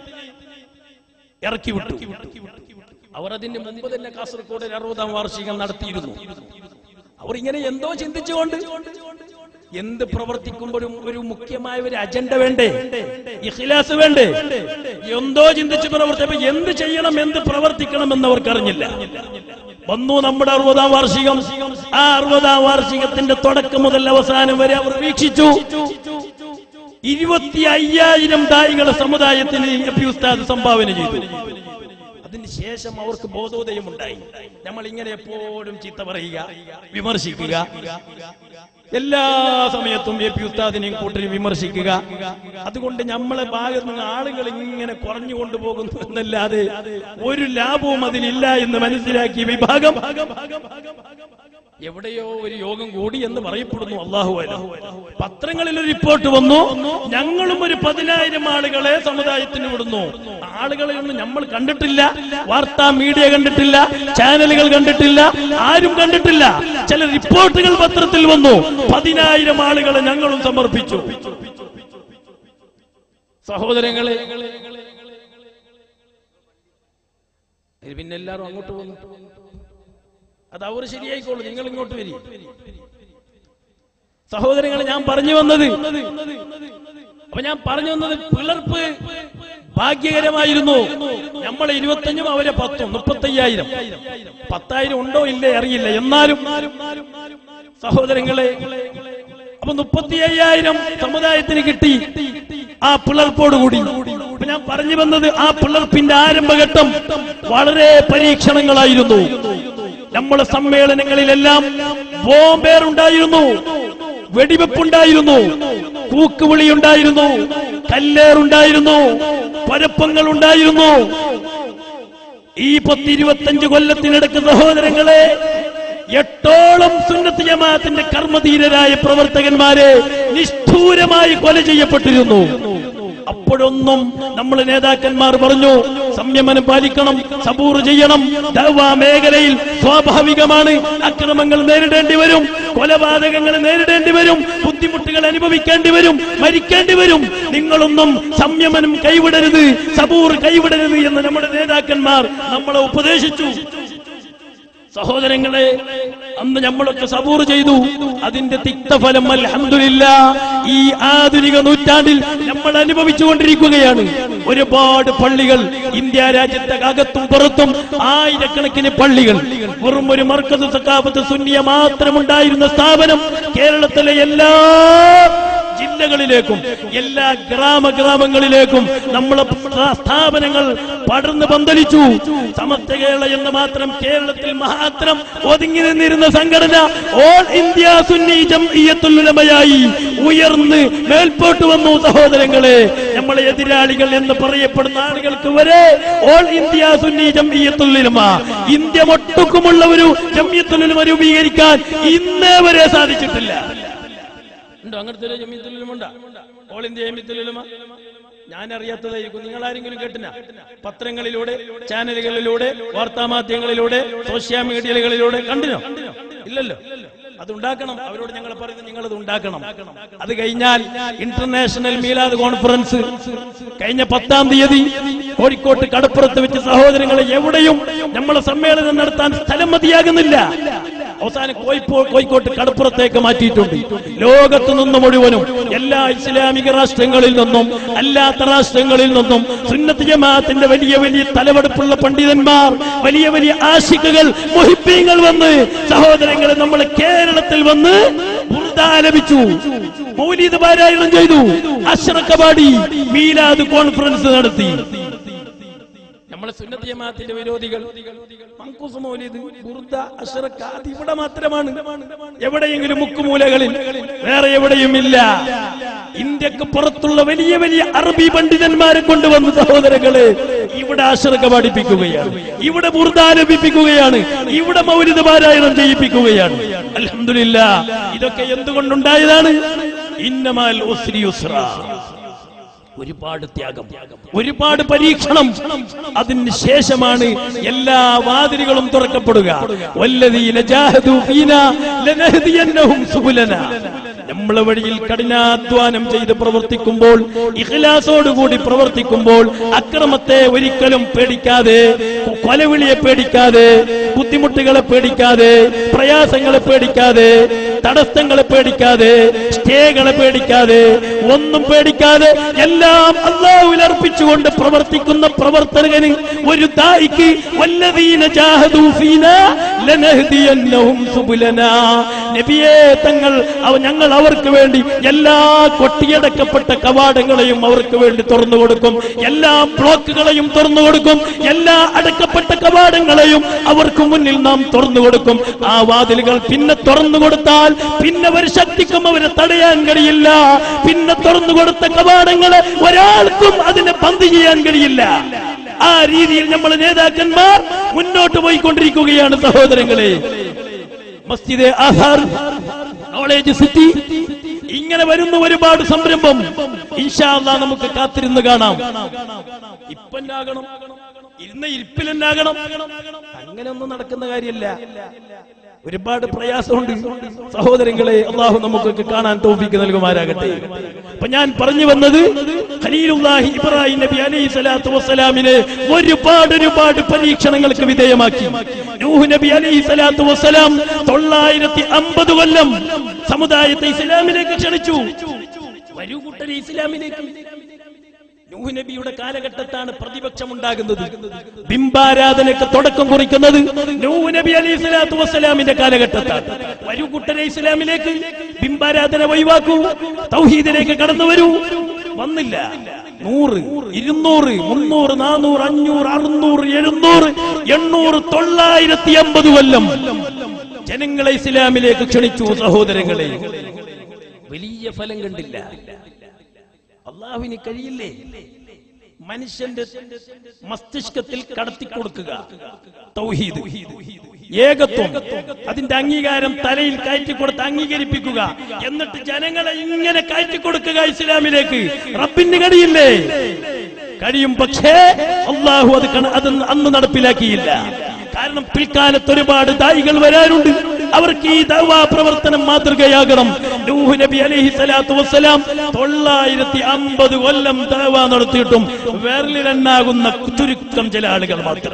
ഇറക്കി വിട്ടു അവർ അതിന് മുമ്പ് തന്നെ കാസർഗോഡ് അറുപതാം വാർഷികം നടത്തിയിരുന്നു അവർ ഇങ്ങനെ എന്തോ ചിന്തിച്ചുകൊണ്ട് എന്ത് പ്രവർത്തിക്കുമ്പോഴും ഒരു മുഖ്യമായ ഒരു അജണ്ട വേണ്ടേ ഇഖ്ലാസ് വേണ്ടേ എന്തോ ചിന്തിച്ച് പ്രവർത്തിച്ചപ്പോ എന്ത് ചെയ്യണം എന്ത് പ്രവർത്തിക്കണം എന്ന് അവർക്ക് അറിഞ്ഞില്ല വന്നു നമ്മുടെ അറുപതാം വാർഷികം ആ അറുപതാം വാർഷികത്തിന്റെ തുടക്കം മുതൽ അവസാനം വരെ അവർ വീക്ഷിച്ചു ഇരുപത്തി അയ്യായിരം ദായികളെ സമുദായത്തിന് എ പി ഉസ്താദ് സംഭാവന ചെയ്തു അതിന് ശേഷം അവർക്ക് ബോധോദയം ഉണ്ടായി നമ്മൾ ഇങ്ങനെ എപ്പോഴും ചീത്ത പറയുക വിമർശിക്കുക എല്ലാ സമയത്തും എ പി ഉസ്താദിനെയും കൂട്ടരും വിമർശിക്കുക അതുകൊണ്ട് നമ്മളെ ഭാഗത്ത് നിന്ന് ആളുകൾ ഇങ്ങനെ കുറഞ്ഞു കൊണ്ടുപോകുന്നു എന്നല്ലാതെ ഒരു ലാഭവും അതിലില്ല എന്ന് മനസ്സിലാക്കിയ വിഭാഗം എവിടെയോ ഒരു യോഗം കൂടി എന്ന് പറയപ്പെടുന്നു അള്ളാഹു പത്രങ്ങളിൽ ഒരു റിപ്പോർട്ട് വന്നു ഞങ്ങളും ഒരു പതിനായിരം ആളുകളെ സമുദായത്തിന് വിടുന്നു ആളുകളെ ഒന്നും നമ്മൾ കണ്ടിട്ടില്ല വാർത്താ മീഡിയ കണ്ടിട്ടില്ല ചാനലുകൾ കണ്ടിട്ടില്ല ആരും കണ്ടിട്ടില്ല ചില റിപ്പോർട്ടുകൾ പത്രത്തിൽ വന്നു പതിനായിരം ആളുകളെ ഞങ്ങളും സമർപ്പിച്ചു സഹോദരങ്ങളെ ഇത് പിന്നെ എല്ലാവരും അങ്ങോട്ട് വന്നു അത് അവർ ശരിയായിക്കോളൂ നിങ്ങൾ ഇങ്ങോട്ട് വരി സഹോദരങ്ങളെ ഞാൻ പറഞ്ഞു വന്നത് അപ്പൊ ഞാൻ പറഞ്ഞു വന്നത് പിളർപ്പ് ഭാഗ്യകരമായിരുന്നു നമ്മളെ ഇരുപത്തഞ്ചും അവരെ പത്തും മുപ്പത്തയ്യായിരം പത്തായിരം ഉണ്ടോ ഇല്ലേ അറിയില്ല എന്നാലും സഹോദരങ്ങളെ അപ്പൊ മുപ്പത്തി അയ്യായിരം സമുദായത്തിന് കിട്ടി ആ പിളർപ്പോടുകൂടി അപ്പൊ ഞാൻ പറഞ്ഞു വന്നത് ആ പിളർപ്പിന്റെ ആരംഭഘട്ടം വളരെ പരീക്ഷണങ്ങളായിരുന്നു നമ്മളെ സമ്മേളനങ്ങളിലെല്ലാം ബോംബേറുണ്ടായിരുന്നു വെടിവെപ്പുണ്ടായിരുന്നു കൂക്കുവിളി ഉണ്ടായിരുന്നു കല്ലേറുണ്ടായിരുന്നു പരപ്പങ്ങൾ ഉണ്ടായിരുന്നു ഈ പത്തിരുപത്തഞ്ച് കൊല്ലത്തിനിടക്ക് സഹോദരങ്ങളെ എട്ടോളം സുന്നത്ത് ജമാഅത്തിന്റെ കർമ്മധീരരായ പ്രവർത്തകന്മാരെ നിഷ്ഠൂരമായി കൊല ചെയ്യപ്പെട്ടിരുന്നു അപ്പോഴൊന്നും നമ്മൾ നേതാക്കന്മാർ പറഞ്ഞു സംയമനം പാലിക്കണം സബൂർ ചെയ്യണം ദഅ്വാ മേഖലയിൽ സ്വാഭാവികമാണ് അക്രമങ്ങൾ നേരിടേണ്ടി വരും കൊലപാതകങ്ങൾ നേരിടേണ്ടി വരും ബുദ്ധിമുട്ടുകൾ അനുഭവിക്കേണ്ടി വരും മരിക്കേണ്ടി വരും നിങ്ങളൊന്നും സംയമനം കൈവിടരുത് സബൂർ കൈവിടരുത് എന്ന് നമ്മുടെ നേതാക്കന്മാർ നമ്മളെ ഉപദേശിച്ചു സഹോദരങ്ങളെ അന്ന് നമ്മളൊക്കെ സബൂർ ചെയ്തു അതിന്റെ തിക്തഫലം അൽഹംദുലില്ല ഈ ആധുനിക നൂറ്റാണ്ടിൽ നമ്മൾ അനുഭവിച്ചുകൊണ്ടിരിക്കുകയാണ് ഒരുപാട് പള്ളികൾ ഇന്ത്യ രാജ്യത്തെ അകത്തും പുറത്തും ആയിരക്കണക്കിന് പള്ളികൾ വെറും ഒരു മർക്കസ് സക്കാഫത്ത് സുന്നിയ മാത്രമുണ്ടായിരുന്ന സ്ഥാപനം കേരളത്തിലെ എല്ലാ ജില്ലകളിലേക്കും എല്ലാ ഗ്രാമ ഗ്രാമങ്ങളിലേക്കും നമ്മളെ സ്ഥാ- സ്ഥാപനങ്ങൾ പടർന്ന് പന്തലിച്ചു സമസ്ത കേരള എന്ന് മാത്രം കേരളത്തിൽ മാത്രം ഒതുങ്ങി നിന്നിരുന്ന സംഘടന ഓൾ ഇന്ത്യ സുന്നി ജംഇയ്യത്തുൽ ഉലമയായി ഉയർന്ന് മേൽപോട്ട് വന്നു സഹോദരങ്ങളെ നമ്മളെ എതിരാളികൾ എന്ന് പറയപ്പെടുന്ന ആളുകൾക്ക് വരെ All India Sunni Jamiyyathul Ulama India മൊട്ടുക്കുമുള്ള ഒരു ജംഇയ്യത്തുൽ ഉലമ രൂപീകരിക്കാൻ ഇന്നേ വരെ സാധിച്ചിട്ടില്ല ഉണ്ടോ അങ്ങനത്തെ ഒരു ജമീത്തുൽ ഉലമ ഉണ്ടോ ഓൾ ഇന്ത്യ ജമീത്തുൽ ഉലമ ഞാൻ അറിയാത്തതായിരിക്കും നിങ്ങൾ ആരെങ്കിലും കേട്ടിന പത്രങ്ങളിലൂടെ ചാനലുകളിലൂടെ വാർത്താമാധ്യമങ്ങളിലൂടെ സോഷ്യൽ മീഡിയകളിലൂടെ കണ്ടിനോ ഇല്ലല്ലോ അത് ഉണ്ടാക്കണം അവരോട് ഞങ്ങൾ പറയുന്നത് നിങ്ങൾ അത് ഉണ്ടാക്കണം അത് കഴിഞ്ഞാൽ ഇന്റർനാഷണൽ മീലാദ് കോൺഫറൻസ് കഴിഞ്ഞ പത്താം തീയതി കോഴിക്കോട്ട് കടപ്പുറത്ത് വെച്ച് സഹോദരങ്ങളെ എവിടെയും നമ്മളെ സമ്മേളനം നടത്താൻ സ്ഥലം മതിയാകുന്നില്ല അവസാനം കോയിപ്പോ കോഴിക്കോട്ട് കടപ്പുറത്തേക്ക് മാറ്റിയിട്ടുണ്ട് ലോകത്ത് നിന്ന് മുഴുവനും എല്ലാ ഇസ്ലാമിക രാഷ്ട്രങ്ങളിൽ നിന്നും അല്ലാത്ത രാഷ്ട്രങ്ങളിൽ നിന്നും സുന്നത്ത് ജമാഅത്തിന്റെ വലിയ വലിയ തലവെടുപ്പുള്ള പണ്ഡിതന്മാർ വലിയ വലിയ ആശിക്കുകൾ മുഹിബീങ്ങൾ വന്ന് സഹോദരങ്ങളെ നമ്മൾ കേരളത്തിൽ വന്ന് ബുർദ ആലപിച്ചു മൗലീദ് പാരായണം ചെയ്തു അഷ്റക്കബാടി മീലാദ് കോൺഫറൻസ് നടത്തി നമ്മളെ സുന്നത്ത് ജമാഅത്തിന്റെ വിരോധികൾ മങ്കൂസ് മൗലിദ് ബുർദ അഷ്റക്ക അത് ഇവിടെ മാത്രമാണ് എവിടെയെങ്കിലും മുക്കുമൂലകളിൽ വേറെ എവിടെയും ഇല്ല ഇന്ത്യക്ക് പുറത്തുള്ള വലിയ വലിയ അറബി പണ്ഡിതന്മാരെ കൊണ്ടുവന്ന് സഹോദരങ്ങളെ ഇവിടെ അഷ്റക്ക പഠിപ്പിക്കുകയാണ് ഇവിടെ ബുർദ ആലപിപ്പിക്കുകയാണ് ഇവിടെ മൗലിദ് പാരായണം ചെയ്യിപ്പിക്കുകയാണ് അൽഹംദുലില്ല ഇതൊക്കെ എന്തുകൊണ്ടുണ്ടായതാണ് ഇന്നമാൽ ഉസ്രി യുസ്ര ഒരുപാട് ത്യാഗം ഒരുപാട് പരീക്ഷണം അതിന് ശേഷമാണ് എല്ലാ വാതിലുകളും തുറക്കപ്പെടുക വല്ലദീന ജാഹദു ഫീനാ ലനഹ്ദിയന്നഹും സുബുലനാ നമ്മളെ വഴിയിൽ കഠിനാധ്വാനം ചെയ്ത് പ്രവർത്തിക്കുമ്പോൾ ഇഖ്ലാസോടുകൂടി പ്രവർത്തിക്കുമ്പോൾ അക്രമത്തെ ഒരിക്കലും പേടിക്കാതെ കൊലവിളിയെ പേടിക്കാതെ ബുദ്ധിമുട്ടുകളെ പേടിക്കാതെ പ്രയാസങ്ങളെ പേടിക്കാതെ തടസ്സങ്ങളെ പേടിക്കാതെ സ്റ്റേകളെ പേടിക്കാതെ ഒന്നും പേടിക്കാതെ എല്ലാം അള്ളാഹുവിൽ അർപ്പിച്ചുകൊണ്ട് പ്രവർത്തിക്കുന്ന പ്രവർത്തകന് ഒരു ദായിക്ക് വല്ലദീന ജാഹദൂ ഫീനാ ലനഹ്ദിയന്നഹും സുബുലനാ നബിയേ തങ്ങൾ അവ ഞങ്ങൾ അവർക്ക് വേണ്ടി എല്ലാ കൊട്ടിയടക്കപ്പെട്ട കവാടങ്ങളെയും അവർക്ക് വേണ്ടി തുറന്നു കൊടുക്കും എല്ലാ ബ്ലോക്കുകളെയും തുറന്നു കൊടുക്കും എല്ലാ അടക്കപ്പെട്ട കവാടങ്ങളെയും അവർക്ക് മുന്നിൽ നാം തുറന്നു കൊടുക്കും ആ വാതിലുകൾ പിന്നെ തുറന്നു കൊടുത്താൽ പിന്നെ ഒരു ശക്തിക്കും അവരെ തടയാൻ കഴിയില്ല പിന്നെ തുറന്നു കൊടുത്ത കവാടങ്ങളെ ഒരാൾക്കും അതിനെ ബന്ദ് ചെയ്യാൻ കഴിയില്ല ആ രീതിയിൽ നമ്മൾ നേതാക്കന്മാർ മുന്നോട്ട് പോയിക്കൊണ്ടിരിക്കുകയാണ് സഹോദരങ്ങളെ മസ്ജിദ് ആഹാർ നോളേജ് സിറ്റി ഇങ്ങനെ വരുന്ന ഒരുപാട് സംരംഭം ഇൻഷാ അല്ലാ നമുക്ക് കാത്തിരുന്ന് കാണാം ഇപ്പന്നാകണം ഇരുന്ന ഇരിപ്പിലെന്നാകണം അങ്ങനെ ഒന്നും നടക്കുന്ന കാര്യമല്ല ഒരുപാട് പ്രയാസമുണ്ട് സഹോദരങ്ങളെ അള്ളാഹു നമുക്കൊക്കെ കാണാൻ തോഫിക്ക് നൽകുമാരാകട്ടെ അപ്പൊ ഞാൻ പറഞ്ഞു വന്നത് ഖലീലുല്ലാഹി ഇബ്രാഹിം നബി അലൈഹി സ്വലാത്തു വസ്സലാമിനെ ഒരുപാട് ഒരുപാട് പരീക്ഷണങ്ങൾക്ക് വിധേയമാക്കി നൂഹ് നബി അലൈഹി സ്വലാത്തു വസ്സലാം തൊള്ളായിരത്തി അമ്പത് കൊല്ലം സമുദായത്തെ ഇസ്ലാമിലേക്ക് ക്ഷണിച്ചു വരൂ കൂട്ടരെ ഇസ്ലാമിലേക്ക് നൂഹ് നബിയുടെ കാലഘട്ടത്താണ് പ്രതിപക്ഷം ഉണ്ടാകുന്നത് ബിംബാരാധനയ്ക്ക് തുടക്കം കുറിക്കുന്നത് നൂഹ് നബി അലൈഹി സ്വലാത്തു വസ്സലാമിന്റെ കാലഘട്ടത്താണ് വരൂ കൂട്ടരെ ഇസ്ലാമിലേക്ക് ബിംബാരാധന ഒഴിവാക്കൂ തൗഹീദിലേക്ക് കടന്നു വരൂ വന്നില്ല നൂറ് ഇരുന്നൂറ് മുന്നൂറ് നാനൂറ് അഞ്ഞൂറ് അറുന്നൂറ് എഴുന്നൂറ് എണ്ണൂറ് തൊള്ളായിരത്തി അമ്പത് കൊല്ലം ജനങ്ങളെ ഇസ്ലാമിലേക്ക് ക്ഷണിച്ചു സഹോദരങ്ങളെ വലിയ ഫലം കണ്ടില്ല അള്ളാഹുവിന് കഴിയില്ലേ മനുഷ്യന്റെ മസ്തിഷ്കത്തിൽ കടത്തി കൊടുക്കുക തൗഹീദ് ഏകത്വം അതിന്റെ അംഗീകാരം തലയിൽ കയറ്റി കൊടുത്ത് അംഗീകരിപ്പിക്കുക എന്നിട്ട് ജനങ്ങളെ ഇങ്ങനെ കയറ്റി കൊടുക്കുക ഇസ്ലാമിലേക്ക് റബ്ബിന് കഴിയില്ലേ കഴിയും പക്ഷേ അള്ളാഹു അത് കണ- അത് അന്ന് നടപ്പിലാക്കിയില്ല കാരണം പിൽക്കാലത്ത് ഒരുപാട് ദായികൾ വരാനുണ്ട് അവർക്ക് ഈ ദവാ പ്രവർത്തനം മാതൃകയാകണം നൂഹ് നബി അലൈഹി സ്വലാത്തു വസ്സലാം തൊള്ളായിരത്തി അമ്പത് കൊല്ലം ദവ നടത്തിയിട്ടും വിരലിലെണ്ണാകുന്ന ചുരുക്കം ചില ആളുകൾ മാത്രം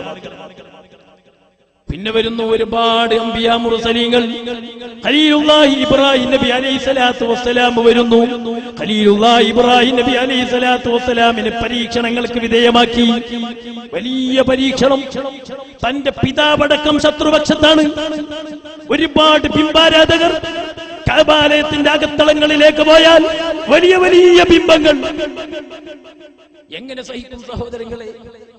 പിന്നെ വരുന്നു ഒരുപാട് അമ്പിയാ മുർസലീങ്ങൾ ഖലീലുള്ളാഹി ഇബ്രാഹിം നബി അലൈഹി സ്വലാത്തു വസ്സലാം വരുന്നു ഖലീലുള്ളാഹി ഇബ്രാഹിം നബി അലൈഹി സ്വലാത്തു വസ്സലാമിനെ പരീക്ഷണങ്ങൾക്ക് വിധേയമാക്കി വലിയ പരീക്ഷണം തന്റെ പിതാവടക്കം ശത്രുപക്ഷത്താണ് ഒരുപാട് ബിംബാരാധകർ കബാലയത്തിന്റെ അകത്തളങ്ങളിലേക്ക് പോയാൽ വലിയ വലിയ ബിംബങ്ങൾ എങ്ങനെ സഹിക്കും സഹോദരങ്ങളെ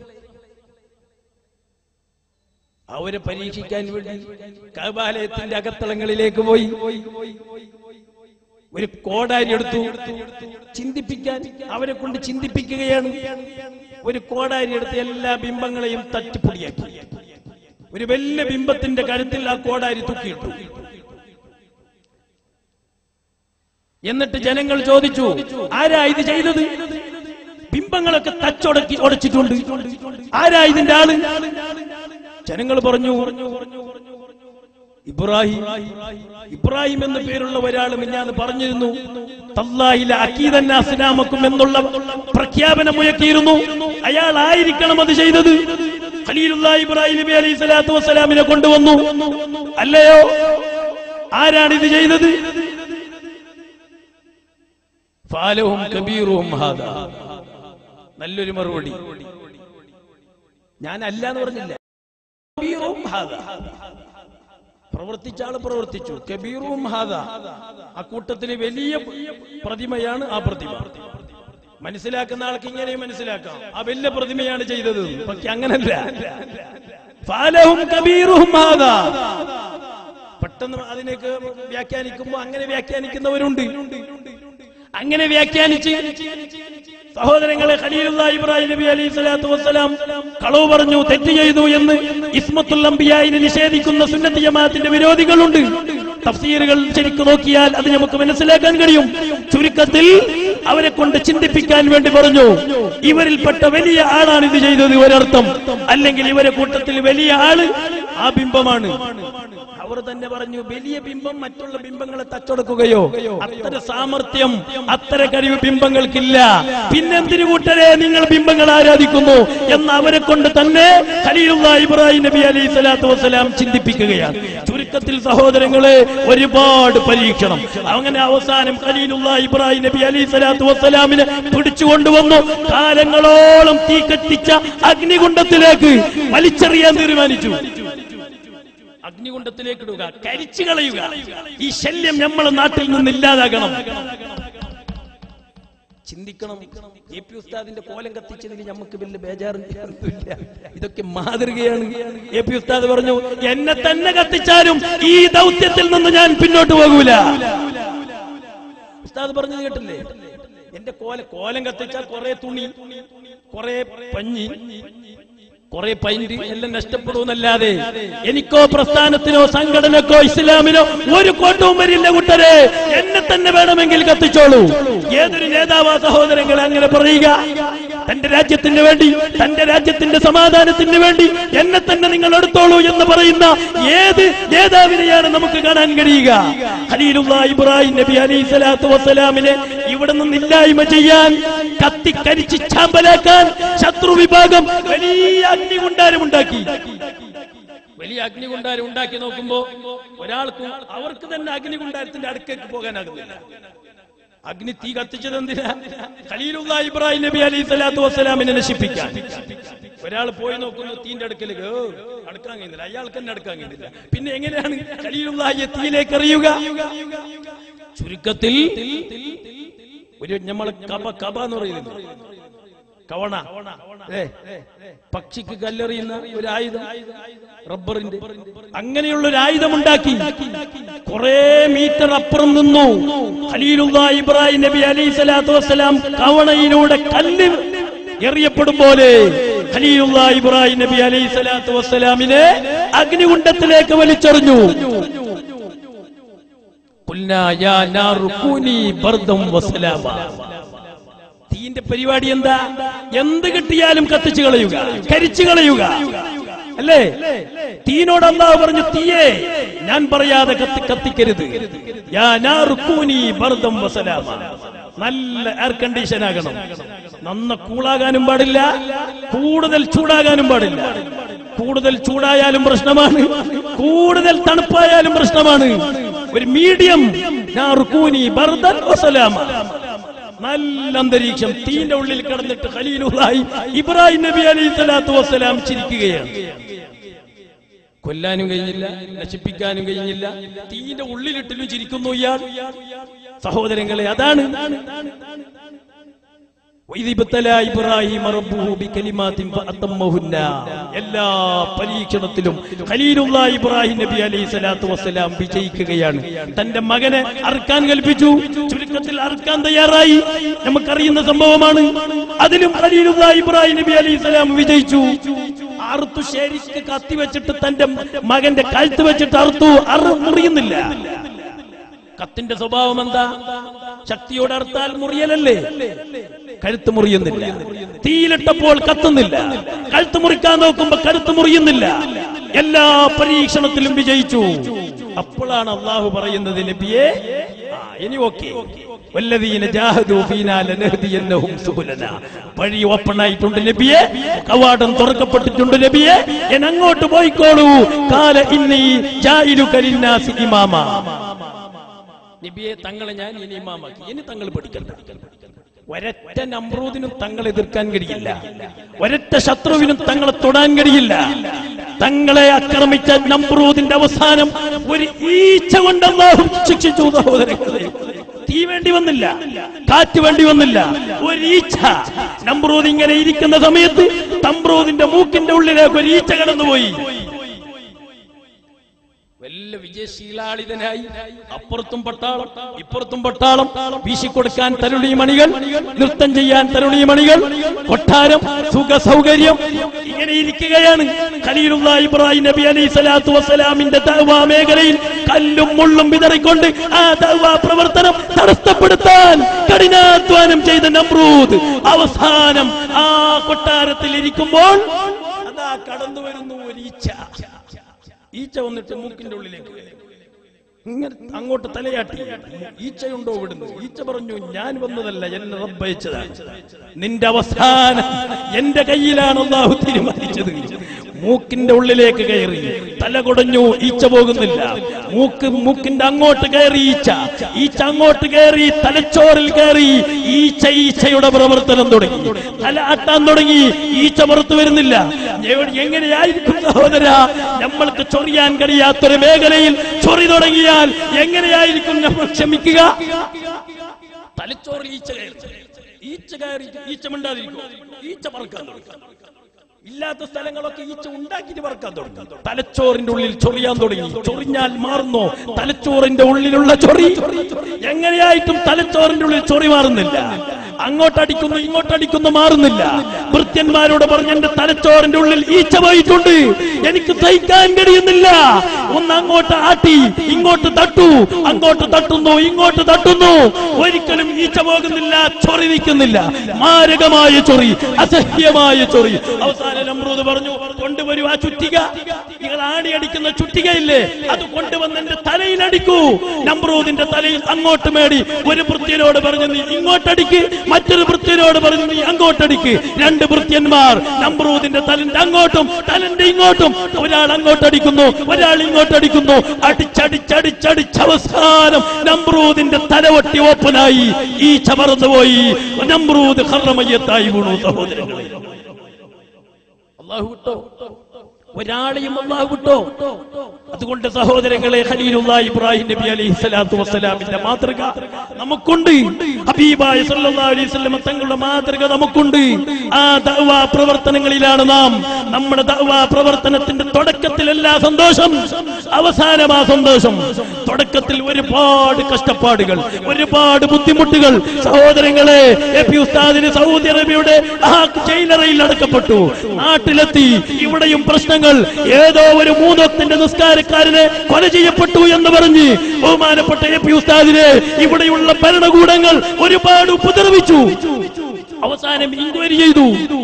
അവരെ പരീക്ഷിക്കാൻ വേണ്ടി കബാലയത്തിന്റെ അകത്തളങ്ങളിലേക്ക് പോയി ഒരു കോടാരി എടുത്തു ചിന്തിപ്പിക്കാൻ അവരെ കൊണ്ട് ചിന്തിപ്പിക്കുകയാണ് ഒരു കോടാരി എടുത്ത് എല്ലാ ബിംബങ്ങളെയും തട്ടിപ്പൊടിയാക്കി ഒരു വലിയ ബിംബത്തിന്റെ കഴുത്തിൽ ആ കോടാരി തൂക്കിയിട്ടു എന്നിട്ട് ജനങ്ങൾ ചോദിച്ചു ആരാ ഇത് ചെയ്തത് ബിംബങ്ങളൊക്കെ തച്ചൊടക്കി ഉടച്ചിട്ടുണ്ട് ആരാ ഇതിന്റെ ആള് ജനങ്ങൾ പറഞ്ഞു ഇബ്രാഹിം ഇബ്രാഹിം എന്ന പേരുള്ള ഒരാൾ മിഞ്ഞാന്ന് പറഞ്ഞിരുന്നു തല്ലായിലെ അക്കീതന്നാസിനാമക്കും എന്നുള്ള പ്രഖ്യാപനം മുഴക്കിയിരുന്നു അയാൾ ആയിരിക്കണം അത് ചെയ്തത് ഖലീലുള്ള ഇബ്രാഹിം നബി അലൈഹി സ്വലാത്തു വസ്സലാമിനെ കൊണ്ടുവന്നു അല്ലയോ ആരാണ് ഇത് ചെയ്തത് ഫാലഹും കബീറും ഹാദാ നല്ലൊരു മറുപടി ഞാൻ അല്ല എന്ന് പറഞ്ഞില്ല കബീറും ഹാദാ പ്രവർത്തിച്ച ആള് പ്രവർത്തിച്ചു കബീറും ഹാദ ആ കൂട്ടത്തിലെ വലിയ പ്രതിമയാണ് ആ പ്രതിമ മനസ്സിലാക്കുന്ന ആൾക്ക് ഇങ്ങനെ മനസ്സിലാക്കാം ആ വലിയ പ്രതിമയാണ് ചെയ്തത് പക്ഷെ അങ്ങനല്ല ഫാലഹും കബീറും ഹാദ പെട്ടെന്ന് അതിനേക്ക് വ്യാഖ്യാനിക്കുമ്പോ അങ്ങനെ വ്യാഖ്യാനിക്കുന്നവരുണ്ട് അങ്ങനെ വ്യാഖ്യാനിച്ച് സഹോദരങ്ങളെ ഖലീലുള്ള ഇബ്രാഹിം നബി അലൈഹി സ്വലാത്തു വസ്സലാം കളവ് പറഞ്ഞു തെറ്റ് ചെയ്തു എന്ന് ഇസ്മത്തുൽ അംബിയായിനെ നിഷേധിക്കുന്ന സുന്നത്തി ജമാഅത്തിന്റെ വിരോധികളുണ്ട് തഫ്സീറുകൾ ശരിക്കും നോക്കിയാൽ അത് നമുക്ക് മനസ്സിലാക്കാൻ കഴിയും ചുരുക്കത്തിൽ അവരെ കൊണ്ട് ചിന്തിപ്പിക്കാൻ വേണ്ടി പറഞ്ഞു ഇവരിൽപ്പെട്ട വലിയ ആളാണ് ഇത് ചെയ്തത് ഒരർത്ഥം അല്ലെങ്കിൽ ഇവരെ കൂട്ടത്തിൽ വലിയ ആള് ആ ബിംബമാണ് അവർ തന്നെ പറഞ്ഞു വലിയ ബിംബം മറ്റുള്ള ബിംബങ്ങളെ തച്ചൊടുക്കുകയോ അത്ര സാമർത്ഥ്യം അത്ര കഴിവ് ബിംബങ്ങൾക്കില്ല പിന്നെന്തിനു കൂട്ടരെ നിങ്ങൾ ബിംബങ്ങൾ ആരാധിക്കുന്നു എന്ന് അവരെ കൊണ്ട് തന്നെ ഖലീലുള്ള ഇബ്രാഹിം നബി അലൈഹി സ്വലാത്തു വസ്സലാം ചിന്തിപ്പിക്കുകയാണ് ചുരുക്കത്തിൽ സഹോദരങ്ങളെ ഒരുപാട് പരീക്ഷണം അങ്ങനെ അവസാനം ഖലീലുള്ള ഇബ്രാഹിം നബി അലൈഹി സ്വലാത്തു വസ്സലാമിനെ പിടിച്ചു കൊണ്ടുവന്നു കാലങ്ങളോളം തീ കത്തിച്ച അഗ്നികുണ്ഡത്തിലേക്ക് വലിച്ചെറിയാൻ തീരുമാനിച്ചു അഗ്നികുണ്ഡത്തിലേക്ക് ഇടുക കരിച്ചു കളയുക ഈ ശല്യം നമ്മളെ നാട്ടിൽ നിന്ന് ഇല്ലാതാകണം ചിന്തിക്കണം എ പി ഉസ്താദിന്റെ കോലം കത്തിച്ചതിൽ നമുക്ക് വലിയ ബേജാറില്ല ഇതൊക്കെ മാതൃകയാണ് എ പി ഉസ്താദ് പറഞ്ഞു എന്നെ തന്നെ കത്തിച്ചാലും ഈ ദൗത്യത്തിൽ നിന്ന് ഞാൻ പിന്നോട്ട് പോകൂല ഉസ്താദ് പറഞ്ഞത് കേട്ടില്ലേ എന്റെ കോല കോലം കത്തിച്ചാൽ കുറെ തുണി കുറെ പഞ്ഞി കുറെ പൈന്റ് എല്ലാം നഷ്ടപ്പെടുമെന്നല്ലാതെ എനിക്കോ പ്രസ്ഥാനത്തിനോ സംഘടനക്കോ ഇസ്ലാമിനോ ഒരു കോട്ടവും വരില്ല കൂട്ടരെ എന്നെ തന്നെ വേണമെങ്കിൽ കത്തിച്ചോളൂ ഏതൊരു നേതാവാ സഹോദരങ്ങളെ അങ്ങനെ പറയുക തന്റെ രാജ്യത്തിന് വേണ്ടി തന്റെ രാജ്യത്തിന്റെ സമാധാനത്തിന് വേണ്ടി എന്നെ തന്നെ നിങ്ങൾ എടുത്തോളൂ എന്ന് പറയുന്ന ഏത് നേതാവിനെയാണ് നമുക്ക് കാണാൻ കഴിയുക ഖലീലുള്ള ഇബ്രാഹിം നബി അലൈഹി സ്വലാത്തു വസ്സലാമിനെ ഇവിടെ നിന്ന് ഇല്ലായ്മ ചെയ്യാൻ കത്തിക്കരിച്ച് ചാമ്പലാക്കാൻ ശത്രു വിഭാഗം വലിയ അഗ്നികുണ്ടാരം ഉണ്ടാക്കി വലിയ അഗ്നികുണ്ടാരം ഉണ്ടാക്കി നോക്കുമ്പോ ഒരാൾക്ക് അവർക്ക് തന്നെ അഗ്നികുണ്ടാരത്തിന്റെ അടുക്കേക്ക് പോകാനാകുന്നില്ല അഗ്നി തീ കത്തിച്ചത് എന്തിനാ ഖലീലുള്ള ഇബ്രാഹിം നബി അലൈഹി സ്വലാത്തു വസ്സലാമിനെ നശിപ്പിക്കാൻ ഒരാൾ പോയി നോക്കുന്നു തീന്റെ അടുക്കലേക്ക് ഓ, അടുക്കാൻ കഴിയുന്നില്ല അയാൾക്ക് തന്നെ അടുക്കാൻ കഴിയുന്നില്ല പിന്നെ എങ്ങനെയാണ് ഖലീലുള്ള തീയിലേക്ക് എറിയുക ചുരുക്കത്തിൽ ഒരു നമ്മൾ കബ കബ എന്ന് പറയുന്നത് കവണ ഏ, പക്ഷിക്ക് കല്ലെറിയുന്ന ഒരു ആയുധം റബ്ബറിന്റെ അങ്ങനെയുള്ള ഒരു ആയുധം ഉണ്ടാക്കി കുറെ മീറ്റർ അപ്പുറം നിന്നു ഖലീലുള്ള ഇബ്രാഹിം നബി അലൈഹി സ്വലാത്തു വസ്സലാം കവണയിലൂടെ കല്ല് എറിയപ്പെടും പോലെ ഖലീലുള്ള ഇബ്രാഹിം നബി അലൈഹി സ്വലാത്തു വസ്സലാമിനെ അഗ്നികുണ്ഡത്തിലേക്ക് വലിച്ചെറിഞ്ഞു قلنا يا نار كوني بردا وسلاما തീന്റെ പരിപാടി എന്താ എന്ത് കിട്ടിയാലും കത്തിച്ചു കളയുക കരിച്ചു കളയുക അല്ലേ തീനോട് അള്ളാഹു പറഞ്ഞു തീയേ ഞാൻ പറയാതെ കത്തി കത്തിക്കരുത് യാ നാറു കൂനി ബർദം വസലാമ നല്ല എയർ കണ്ടീഷൻ ആകണം നന്ന കൂളാകാനും പാടില്ല കൂടുതൽ ചൂടാകാനും പാടില്ല കൂടുതൽ ചൂടായാലും പ്രശ്നമാണ് കൂടുതൽ തണുപ്പായാലും പ്രശ്നമാണ് ഒരു മീഡിയം നാറുകൂനി ബർദൻ വസലാമ നല്ല അന്തരീക്ഷം തീന്റെ ഉള്ളിൽ കിടന്നിട്ട് ഖലീലുള്ളാഹി ഇബ്രാഹിം നബി അലൈഹി സ്വലാത്തു വസ്സലാം ചിരിക്കുകയാണ് കൊല്ലാനും കഴിഞ്ഞില്ല നശിപ്പിക്കാനും കഴിഞ്ഞില്ല തീന്റെ ഉള്ളിലിട്ടിലും ചിരിക്കുന്നു ഇയാൾ സഹോദരങ്ങളെ അതാണ് وإذ ابتلى إبراهيم ربه بكلمات فأتمهن എല്ലാ പരീക്ഷണത്തിലും ഖലീലുള്ള ഇബ്രാഹിം നബി അലൈഹി സ്വലാത്തു വസ്സലാം വിജയിക്കുകയാണ് തന്റെ മകനെ അറുക്കാൻ കൽപ്പിച്ചു ചുരുക്കത്തിൽ അറുക്കാൻ തയ്യാറായി നമുക്കറിയുന്ന സംഭവമാണ് അതിലും ഖലീലുള്ള ഇബ്രാഹിം നബി അലൈഹി സ്വലാം വിജയിച്ചു അറുത്തു ശരിക്ക് കത്തി വെച്ചിട്ട് തന്റെ മകന്റെ കഴുത്ത് വെച്ചിട്ട് അറുത്തു അറു മുറിയുന്നില്ല കത്തിന്റെ സ്വഭാവം എന്താ ശക്തിയോടെ അറുത്താൽ മുറിയലല്ലേ കഴുത്ത് മുറിയുന്നില്ല തീയിലിട്ടപ്പോൾ കത്തുന്നില്ല കഴുത്ത് മുറിക്കാൻ നോക്കുമ്പോ കഴുത്ത് മുറിയുന്നില്ല എല്ലാ പരീക്ഷണത്തിലും വിജയിച്ചു അപ്പോഴാണ് അള്ളാഹു പറയുന്നത് നബിയെ ആ, ഇനി ഓക്കെ വല്ലദീന ജാഹദൂ ഫീനാ ലനഹ്ദിയന്നഹും സുബുലനാ വഴി ഓപ്പൺ ആയിട്ടുണ്ട് നബിയെ കവാടം തുറക്കപ്പെട്ടിട്ടുണ്ട് നബിയെ ഞാൻ അങ്ങോട്ട് പോയിക്കോളൂ കാല ഇന്നി ജായിലുക ലിന്നാസി ഇമാമ നബിയെ തങ്ങളെ ഞാൻ ഇനി ഇമാമാക്കി ഇനി തങ്ങൾ പഠിക്കണ്ട ഒരൊറ്റ നമ്രൂദിനും തങ്ങൾ എതിർക്കാൻ കഴിയില്ല ഒരൊറ്റ ശത്രുവിനും തങ്ങളെ തൊടാൻ കഴിയില്ല തങ്ങളെ ആക്രമിച്ച നമ്രൂദിന്റെ അവസാനം ഒരു ഈച്ച കൊണ്ട് അല്ലാഹു ശിക്ഷിച്ചു സഹോദരങ്ങളെ തീ വേണ്ടി വന്നില്ല കാറ്റ് വേണ്ടി വന്നില്ല ഒരു ഈച്ച നമ്രൂദ് ഇങ്ങനെ ഇരിക്കുന്ന സമയത്ത് തമ്പ്രൂദിന്റെ മൂക്കിന്റെ ഉള്ളിലേക്ക് ഒരു ഈച്ച കടന്നുപോയി വല്ല വിജയശീലാളിതനായി അപ്പുറത്തും പട്ടാളം ഇപ്പുറത്തും പട്ടാളം വീശിക്കൊടുക്കാൻ തരുണി മണികൾ നൃത്തം ചെയ്യാൻ തരുണി മണികൾ കൊട്ടാരം സുഖ സൗകര്യം ഇങ്ങനെ ഇരിക്കുകയാണ് ഖലീലുള്ള ഇബ്രാഹിം നബി അലൈഹി സ്വലാത്തു വസ്സലാമിന്റെ ദഅ്വാ മേഖലയിൽ കല്ലും മുള്ളും വിതറിക്കൊണ്ട് ആ ദഅ്വാ പ്രവർത്തനം തടസ്സപ്പെടുത്താൻ കഠിനാധ്വാനം ചെയ്ത നമ്രൂദ് അവസാനം ആ കൊട്ടാരത്തിൽ ഇരിക്കുമ്പോൾ അതാ കടന്നു വരുന്നു ഒരു ഈച്ച ഈച്ച വന്നിട്ട് മൂക്കിന്റെ ഉള്ളിലേക്ക് കയറി. ഇങ്ങനെ അങ്ങോട്ട് തലയാട്ടി ഈച്ചയുണ്ടോ ഇവിടുന്ന് ഈച്ച പറഞ്ഞു ഞാൻ വന്നതല്ല എന്നെ റബ്ബയച്ചതാണ് നിന്റെ അവസാനം എന്റെ കയ്യിലാണ് അള്ളാഹു തീരുമാനിച്ചത് മൂക്കിന്റെ ഉള്ളിലേക്ക് കയറി തല കുടഞ്ഞു ഈച്ച പോകുന്നില്ല മൂക്ക് മൂക്കിന്റെ അങ്ങോട്ട് കയറി ഈച്ച ഈച്ച അങ്ങോട്ട് കയറി തലച്ചോറിൽ കയറി ഈച്ച ഈച്ചയുടെ പ്രവർത്തനം തുടങ്ങി തല ആട്ടാൻ തുടങ്ങി ഈച്ച പുറത്തു വരുന്നില്ല എവിടെ- എങ്ങനെയായിരിക്കും സഹോദര നമ്മൾക്ക് ചൊറിയാൻ കഴിയാത്തൊരു മേഖലയിൽ ചൊറി തുടങ്ങിയാൽ എങ്ങനെയായിരിക്കും നമ്മൾ ക്ഷമിക്കുക തലച്ചോറിൽ ഈച്ച കയറി ഈച്ച കയറി ഈച്ച മിണ്ടാതിരിക്കും ഈച്ച പറക്കാൻ തുടങ്ങി ഇല്ലാത്ത സ്ഥലങ്ങളൊക്കെ ഈച്ച ഉണ്ടാക്കിയിട്ട് പറക്കാൻ തുടങ്ങി തലച്ചോറിന്റെ ഉള്ളിൽ ചൊറിയാൻ തുടങ്ങി ചൊറിഞ്ഞാൽ മാറുന്നോ തലച്ചോറിന്റെ ഉള്ളിലുള്ള ചൊറി എങ്ങനെയായിട്ടും തലച്ചോറിന്റെ ഉള്ളിൽ ചൊറി മാറുന്നില്ല അങ്ങോട്ടടിക്കുന്നു ഇങ്ങോട്ടടിക്കുന്നു മാറുന്നില്ല ഭൃത്യന്മാരോട് പറഞ്ഞ എന്റെ തലച്ചോറിന്റെ ഉള്ളിൽ ഈച്ച പോയിട്ടുണ്ട് എനിക്ക് സഹിക്കാൻ കഴിയുന്നില്ല ഒന്ന് അങ്ങോട്ട് ആട്ടി ഇങ്ങോട്ട് തട്ടു അങ്ങോട്ട് തട്ടുന്നു ഇങ്ങോട്ട് തട്ടുന്നു ഒരിക്കലും ഈച്ച പോകുന്നില്ല ചൊറി നിൽക്കുന്നില്ല മാരകമായ ചൊറി അസഹ്യമായ ചൊറി അവസാനം നമ്രൂദ് പറഞ്ഞു കൊണ്ടുവരൂ ആ ചുറ്റിക നിങ്ങൾ ആണി അടിക്കുന്ന ചുറ്റികയില്ലേ അത് കൊണ്ടുവന്ന് എന്റെ തലയിൽ അടിക്കൂ നമ്രൂദിന്റെ തലയിൽ അങ്ങോട്ട് മേടി ഒരു ഭൃത്യനോട് പറഞ്ഞു നീ ഇങ്ങോട്ടടിക്ക് മറ്റൊരു ഭൃത്യനോട് പറഞ്ഞു നീ അങ്ങോട്ടടിക്ക് രണ്ട് ഭൃത്യന്മാർ നമ്രൂദിന്റെ തലന്റെ അങ്ങോട്ടും തലന്റെ ഇങ്ങോട്ടും ഒരാൾ അങ്ങോട്ടടിക്കുന്നു ഒരാൾ ഇങ്ങോട്ടടിക്കുന്നു അടിച്ചടിച്ചടിച്ചടിച്ച് അവസാനം നമ്രൂദിന്റെ തലവട്ടി ഓപ്പനായി ഈ ചമർന്നുപോയി നമ്രൂദ് ഹർമ്മയ്യത്തായി വീണു സഹോദരങ്ങളെ അള്ളാഹു വിട്ടോ ഒരാളെയും അള്ളാഹു വിട്ടോ അതുകൊണ്ട് സഹോദരങ്ങളെ ഖലീലുള്ള ഇബ്രാഹിം നബി അലൈഹി സ്വലാത്തു വസ്സലാമിന്റെ മാതൃക നമുക്കുണ്ട് ഹബീബായ സല്ലല്ലാഹു അലൈഹി വസല്ലം തങ്ങളുടെ മാതൃക നമുക്കുണ്ട് ആ ദഅവാ പ്രവർത്തനങ്ങളിലാണ് നാം നമ്മുടെ ദഅവാ പ്രവർത്തനത്തിന്റെ തുടക്കത്തിലല്ല സന്തോഷം അവസാനമാ സന്തോഷം തുടക്കത്തിൽ ഒരുപാട് കഷ്ടപ്പാടുകൾ ഒരുപാട് ബുദ്ധിമുട്ടുകൾ സഹോദരങ്ങളെ എ പി ഉസ്താദിന് സൗദി അറേബ്യയുടെ ആ ജയിലറയിൽ അടക്കപ്പെട്ടു നാട്ടിലെത്തി ഇവിടെയും പ്രശ്നങ്ങൾ ഏതോ ഒരു മൂന്നൊത്തിന്റെ നിസ്കാരക്കാരനെ കൊല ചെയ്യപ്പെട്ടു എന്ന് പറഞ്ഞ് ബഹുമാനപ്പെട്ട എ പി ഉസ്താദിനെ ഇവിടെയുള്ള ഭരണകൂടങ്ങൾ ഒരുപാട് ഉപദ്രവിച്ചു അവസാനം ഇൻക്വയറി ചെയ്തു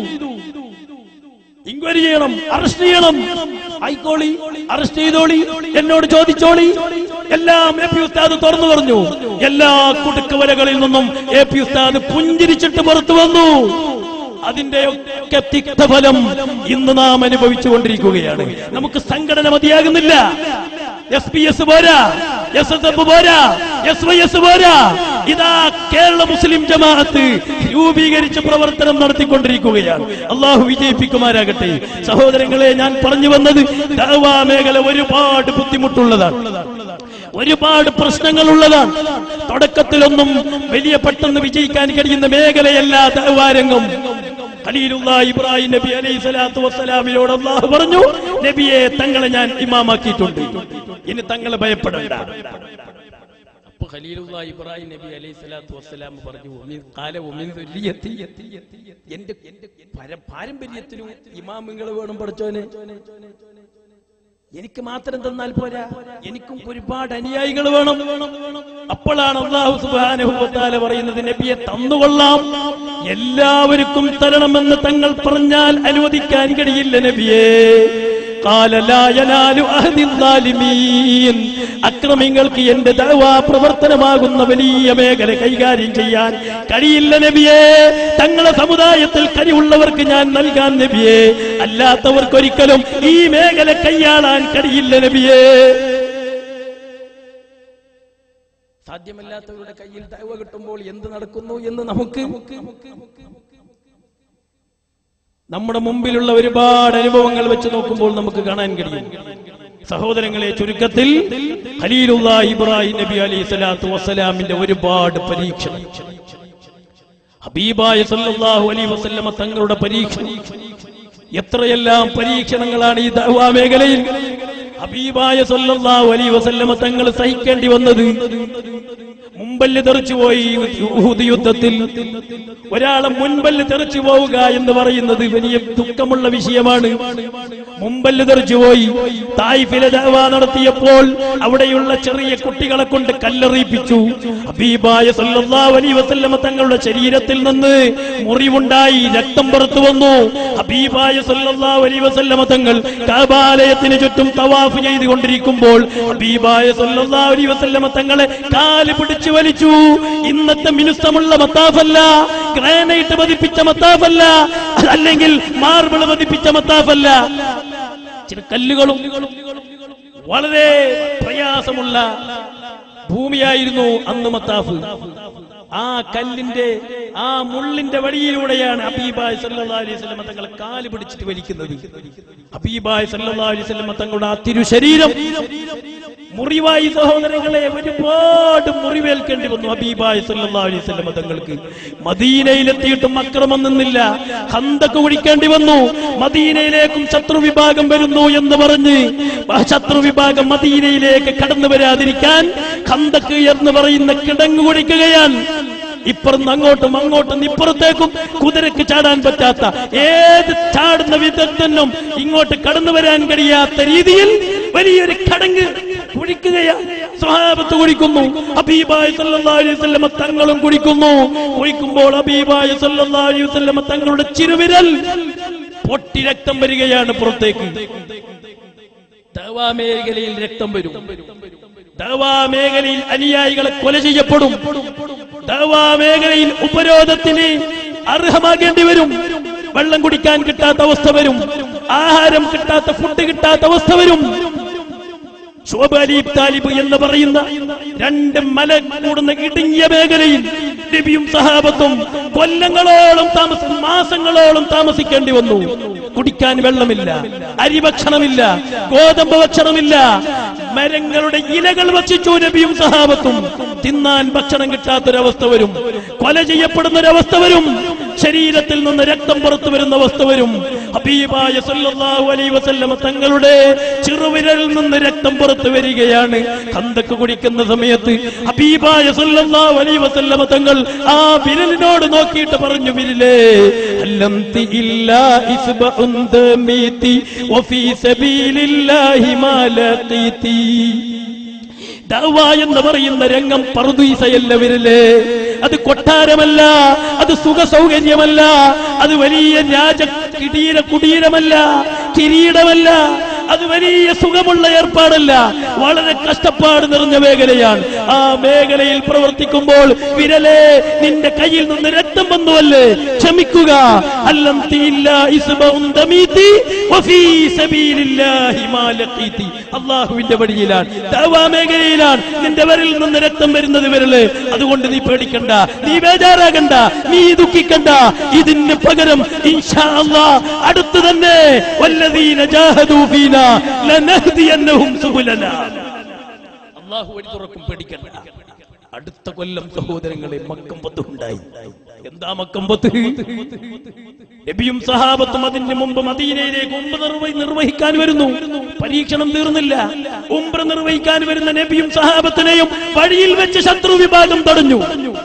ഇൻക്വയറി ചെയ്യണം അറസ്റ്റ് ചെയ്യണം ആയിക്കോളി അറസ്റ്റ് ചെയ്തോളി എന്നോട് ചോദിച്ചോളി എല്ലാം എ പി ഉസ്താദ് തുറന്നു പറഞ്ഞു എല്ലാ കുടുക്കുവലകളിൽ നിന്നും എ പി ഉസ്താദ് പുഞ്ചിരിച്ചിട്ട് പുറത്തു വന്നു അതിന്റെ ഒക്കെ തിക്തഫലം ഇന്ന് നാം അനുഭവിച്ചു കൊണ്ടിരിക്കുകയാണ് നമുക്ക് സംഘടന മതിയാകുന്നില്ല എസ് പി എസ് പോരാ എസ് എസ് എഫ് പോരാ എസ് വൈ എസ് പോരാ ഇതാ കേരള മുസ്ലിം ജമാഅത്ത് രൂപീകരിച്ച് പ്രവർത്തനം നടത്തിക്കൊണ്ടിരിക്കുകയാണ് അള്ളാഹു വിജയിപ്പിക്കുമാരാകട്ടെ സഹോദരങ്ങളെ ഞാൻ പറഞ്ഞു വന്നത് ദഅവാ മേഖല ഒരുപാട് ബുദ്ധിമുട്ടുള്ളതാണ് ഒരുപാട് പ്രശ്നങ്ങളുള്ളതാണ് തുടക്കത്തിലൊന്നും വലിയ പെട്ടെന്ന് വിജയിക്കാൻ കഴിയുന്ന മേഖലയല്ല ദഅവാരംഗം ഖലീലുള്ള ഇബ്രാഹിം നബി അലൈഹി സ്വലാത്തു വസ്സലാമിനോട് അള്ളാഹു പറഞ്ഞു നബിയെ തങ്ങളെ ഞാൻ ഇമാമാക്കിയിട്ടുണ്ട് ഇനി തങ്ങളെ ഭയപ്പെടണ്ട അപ്പൊ ഖലീലുള്ള ഇബ്രാഹിം നബി അലൈഹി സ്വലാത്തു വസ്സലാം പറഞ്ഞു "ഉമിൻ ഖാല ഉമിൻ ദുർരിയത്തി." എന്റെ എന്റെ പര- പാരമ്പര്യത്തിലും ഇമാമുകൾ വേണം പഠിച്ചോനെ എനിക്ക് മാത്രം തന്നാൽ പോരാ എനിക്കും ഒരുപാട് അനുയായികൾ വേണം അപ്പോഴാണ് അള്ളാഹു സുബ്ഹാനഹു വ തആല പറയുന്നത് നബിയെ തന്നുകൊള്ളാം എല്ലാവർക്കും തരണമെന്ന് തങ്ങൾ പറഞ്ഞാൽ അനുവദിക്കാൻ കഴിയില്ല നബിയേ قال لا ينال أهد الظالمين. അക്രമിങ്ങൾക്ക് എന്റെ ദഅവാ പ്രവർത്തനമാകുന്ന വലിയ മേഖല കൈകാര്യം ചെയ്യാൻ കഴിയില്ല നബിയേ തങ്ങളെ സമുദായത്തിൽ കഴിവുള്ളവർക്ക് ഞാൻ നൽകാൻ നബിയേ അല്ലാത്തവർക്കൊരിക്കലും ഈ മേഖല കൈയാളാൻ കഴിയില്ല നബിയേ സാധ്യമല്ലാത്തവരുടെ കയ്യിൽ ദൈവ കിട്ടുമ്പോൾ എന്ത് നടക്കുന്നു എന്ന് നമുക്ക് നമ്മുടെ മുമ്പിലുള്ള ഒരുപാട് അനുഭവങ്ങൾ വെച്ച് നോക്കുമ്പോൾ നമുക്ക് കാണാൻ കഴിയും സഹോദരങ്ങളെ ചുരുക്കത്തിൽ ഖലീലുള്ള ഇബ്രാഹിം നബി അലൈഹി സ്വലാത്തു വസ്സലാമിന്റെ ഒരുപാട് പരീക്ഷണം ഹബീബായ സല്ലല്ലാഹു അലൈഹി വസല്ലമ തങ്ങളുടെ പരീക്ഷണം എത്രയെല്ലാം പരീക്ഷണങ്ങളാണ് ഈ ദഅവാ മേഖലയിൽ ഹബീബായ സല്ലല്ലാഹു അലൈഹി വസല്ലമ തങ്ങൾ സഹിക്കേണ്ടി വന്നത് മുമ്പല്ല് തെറിച്ചുപോയി ഉഹുദ് യുദ്ധത്തിൽ ഒരാളെ മുൻപല്ല് തെറിച്ചു പോവുക എന്ന് പറയുന്നത് വലിയ ദുഃഖമുള്ള വിഷയമാണ് മുമ്പല്ല് തെറിച്ചുപോയി തായിഫിലെ ദഅവ നടത്തിയപ്പോൾ അവിടെയുള്ള ചെറിയ കുട്ടികളെ കൊണ്ട് കല്ലെറിയിപ്പിച്ചു ഹബീബായ സല്ലല്ലാഹു അലൈഹി വസല്ലമ തങ്ങളുടെ ശരീരത്തിൽ നിന്ന് മുറിവുണ്ടായി രക്തം പുറത്തു വന്നു ഹബീബായ സല്ലല്ലാഹു അലൈഹി വസല്ലമ തങ്ങൾ കഅബാലയത്തിന് ചുറ്റും തവാഫ് ചെയ്തുകൊണ്ടിരിക്കുമ്പോൾ ഹബീബായ സല്ലല്ലാഹു അലൈഹി വസല്ലമ തങ്ങളെ കാല് പിടിച്ചു വലിച്ചു ഇന്നത്തെ മിനുസമുള്ള മത്താഫല്ല ഗ്രാനൈറ്റ് പതിപ്പിച്ച മത്താഫല്ല അല്ലെങ്കിൽ മാർബിൾ പതിപ്പിച്ച മത്താഫല്ല ചില കല്ലുകളും വളരെ പ്രയാസമുള്ള ഭൂമിയായിരുന്നു അന്ന് മത്താഫ് ആ കല്ലിന്റെ ആ മുള്ളിന്റെ വഴിയിലൂടെയാണ് അബീബായ് സല്ലല്ലാഹു അലൈഹി വസല്ലം തങ്ങളെ കാല് പിടിച്ചിട്ട് വലിക്കുന്നത് അബീബായ് സല്ലല്ലാഹു അലൈഹി വസല്ലം തങ്ങളുടെ ആ തിരുശരീരം മുറിവായി സഹോദരങ്ങളെ ഒരുപാട് മുറിവേൽക്കേണ്ടി വന്നു ഹബീബായ് സല്ലല്ലാഹു അലൈഹി വസല്ലം തങ്ങൾക്ക് മദീനയിലെത്തിയിട്ടും അക്രമം നിന്നില്ല ഹന്തക്ക് കുടിക്കേണ്ടി വന്നു മദീനയിലേക്കും ശത്രു വിഭാഗം വരുന്നു എന്ന് പറഞ്ഞ് ആ ശത്രു വിഭാഗം മദീനയിലേക്ക് കടന്നു വരാതിരിക്കാൻ ഹന്തക്ക് എന്ന് പറയുന്ന കിടങ്ങു കുടിക്കുകയാണ് ഇപ്പുറന്ന് അങ്ങോട്ടും അങ്ങോട്ടും ഇപ്പുറത്തേക്കും കുതിരക്ക് ചാടാൻ പറ്റാത്ത ഏത് ചാടുന്ന വിദഗ്ധനും ഇങ്ങോട്ട് കടന്നു വരാൻ കഴിയാത്ത രീതിയിൽ വലിയൊരു കടങ്ങ് കുഴിക്കുകയാ സ്വഹാബത്ത് കുടിക്കുന്നു അബീബായ സല്ലല്ലാഹു അലൈഹി വസല്ലമ തങ്ങളും കുടിക്കുന്നു കുഴിക്കുമ്പോൾ അബീബായ സല്ലല്ലാഹു അലൈഹി വസല്ലമ തങ്ങളുടെ ചിരുവിരൽ പൊട്ടി രക്തം വരികയാണ് പുറത്തേക്ക് ദവാ മേഖലയിൽ രക്തം വരും ദവാ മേഖലയിൽ അനുയായികളെ കൊല ചെയ്യപ്പെടും ദവാ മേഖലയിൽ ഉപരോധത്തിന് അർഹമാകേണ്ടി വരും വെള്ളം കുടിക്കാൻ കിട്ടാത്ത അവസ്ഥ വരും ആഹാരം കിട്ടാത്ത ഫുഡ് കിട്ടാത്ത അവസ്ഥ വരും ഷുഹബ് അലി താലിബ് എന്ന് പറയുന്ന രണ്ട് മല കൂടുന്ന ഇടുങ്ങിയ മേഖലയിൽ നബിയും സഹാബത്തും കൊല്ലങ്ങളോളം താമസ മാസങ്ങളോളം താമസിക്കേണ്ടി വന്നു കുടിക്കാൻ വെള്ളമില്ല അരി ഭക്ഷണമില്ല ഗോതമ്പ് ഭക്ഷണമില്ല മരങ്ങളുടെ ഇലകൾ വച്ചിച്ചു നബിയും സഹാബത്തും തിന്നാൻ ഭക്ഷണം കിട്ടാത്തൊരവസ്ഥ വരും കൊല ചെയ്യപ്പെടുന്ന ഒരവസ്ഥ വരും ശരീരത്തിൽ നിന്ന് രക്തം പുറത്തു വരുന്ന അവസ്ഥ വരും ഹബീബായ സല്ലല്ലാഹു അലൈഹി വസല്ലമ തങ്ങളുടെ ചെറുവിരലിൽ നിന്ന് രക്തം പുറത്തു വരികയാണ് കന്തക്ക് കുടിക്കുന്ന സമയത്ത് ഹബീബായ സല്ലല്ലാഹു അലൈഹി വസല്ലമ തങ്ങൾ ആ വിരലിനോട് നോക്കിയിട്ട് പറഞ്ഞു വിരലേ അല്ലംതി ഇല്ലാ ഇസ്ബഉൻ ദമീതി വഫീ സബീലില്ലാഹി മാ ലഖീതി ദഅവ എന്ന് പറയുന്ന രംഗം പറുദീസയല്ല വിരല് അത് കൊട്ടാരമല്ല അത് സുഖ സൗകര്യമല്ല അത് വലിയ രാജ കിടീര കുടീരമല്ല കിരീടമല്ല അത് വലിയ സുഖമുള്ള ഏർപ്പാടല്ല വളരെ കഷ്ടപ്പാട് നിറഞ്ഞ മേഖലയാണ് ആ മേഖലയിൽ പ്രവർത്തിക്കുമ്പോൾ വിരലെ നിന്റെ കയ്യിൽ നിന്ന് രക്തം വന്നുവല്ലേ ക്ഷമിക്കുക അല്ലം തീല്ല ഇസ്ബഉൻ ദമീതി വഫീ സബീലില്ലാഹി മാ ലഖീതി അല്ലാഹുവിന്റെ വഴിയിലാണ് ദഅവാ മേഖലയിലാണ് നിന്റെ വിരലിൽ നിന്ന് രക്തം വരുന്നത് വിരല് അതുകൊണ്ട് നീ പേടിക്കണ്ട നീ ബേജാറാകണ്ട നീ ദുഃഖിക്കണ്ട ഇതിന് പകരം ഇൻഷാ അല്ലാഹ് അടുത്ത് തന്നെ വല്ലദീന ജാഹദൂ ഫീനാ ലനഹ്ദിയന്നഹും സുബുലനാ അല്ലാഹു വഴി തുറക്കും പേടിക്കണ്ട അടുത്ത കൊല്ലം സഹോദരങ്ങളെ മക്കമ്പത്ത് ഉണ്ടായി എന്താ മക്കമ്പത്ത് നബിയും സഹാബത്തും അതിന് മുമ്പ് മദീനയിലേക്ക് ഉംറ നിർവഹി നിർവഹിക്കാൻ വരുന്നു പരീക്ഷണം തീർന്നില്ല ഉംറ നിർവഹിക്കാൻ വരുന്ന നബിയും സഹാബത്തിനെയും വഴിയിൽ വെച്ച് ശത്രു വിഭാഗം തടഞ്ഞു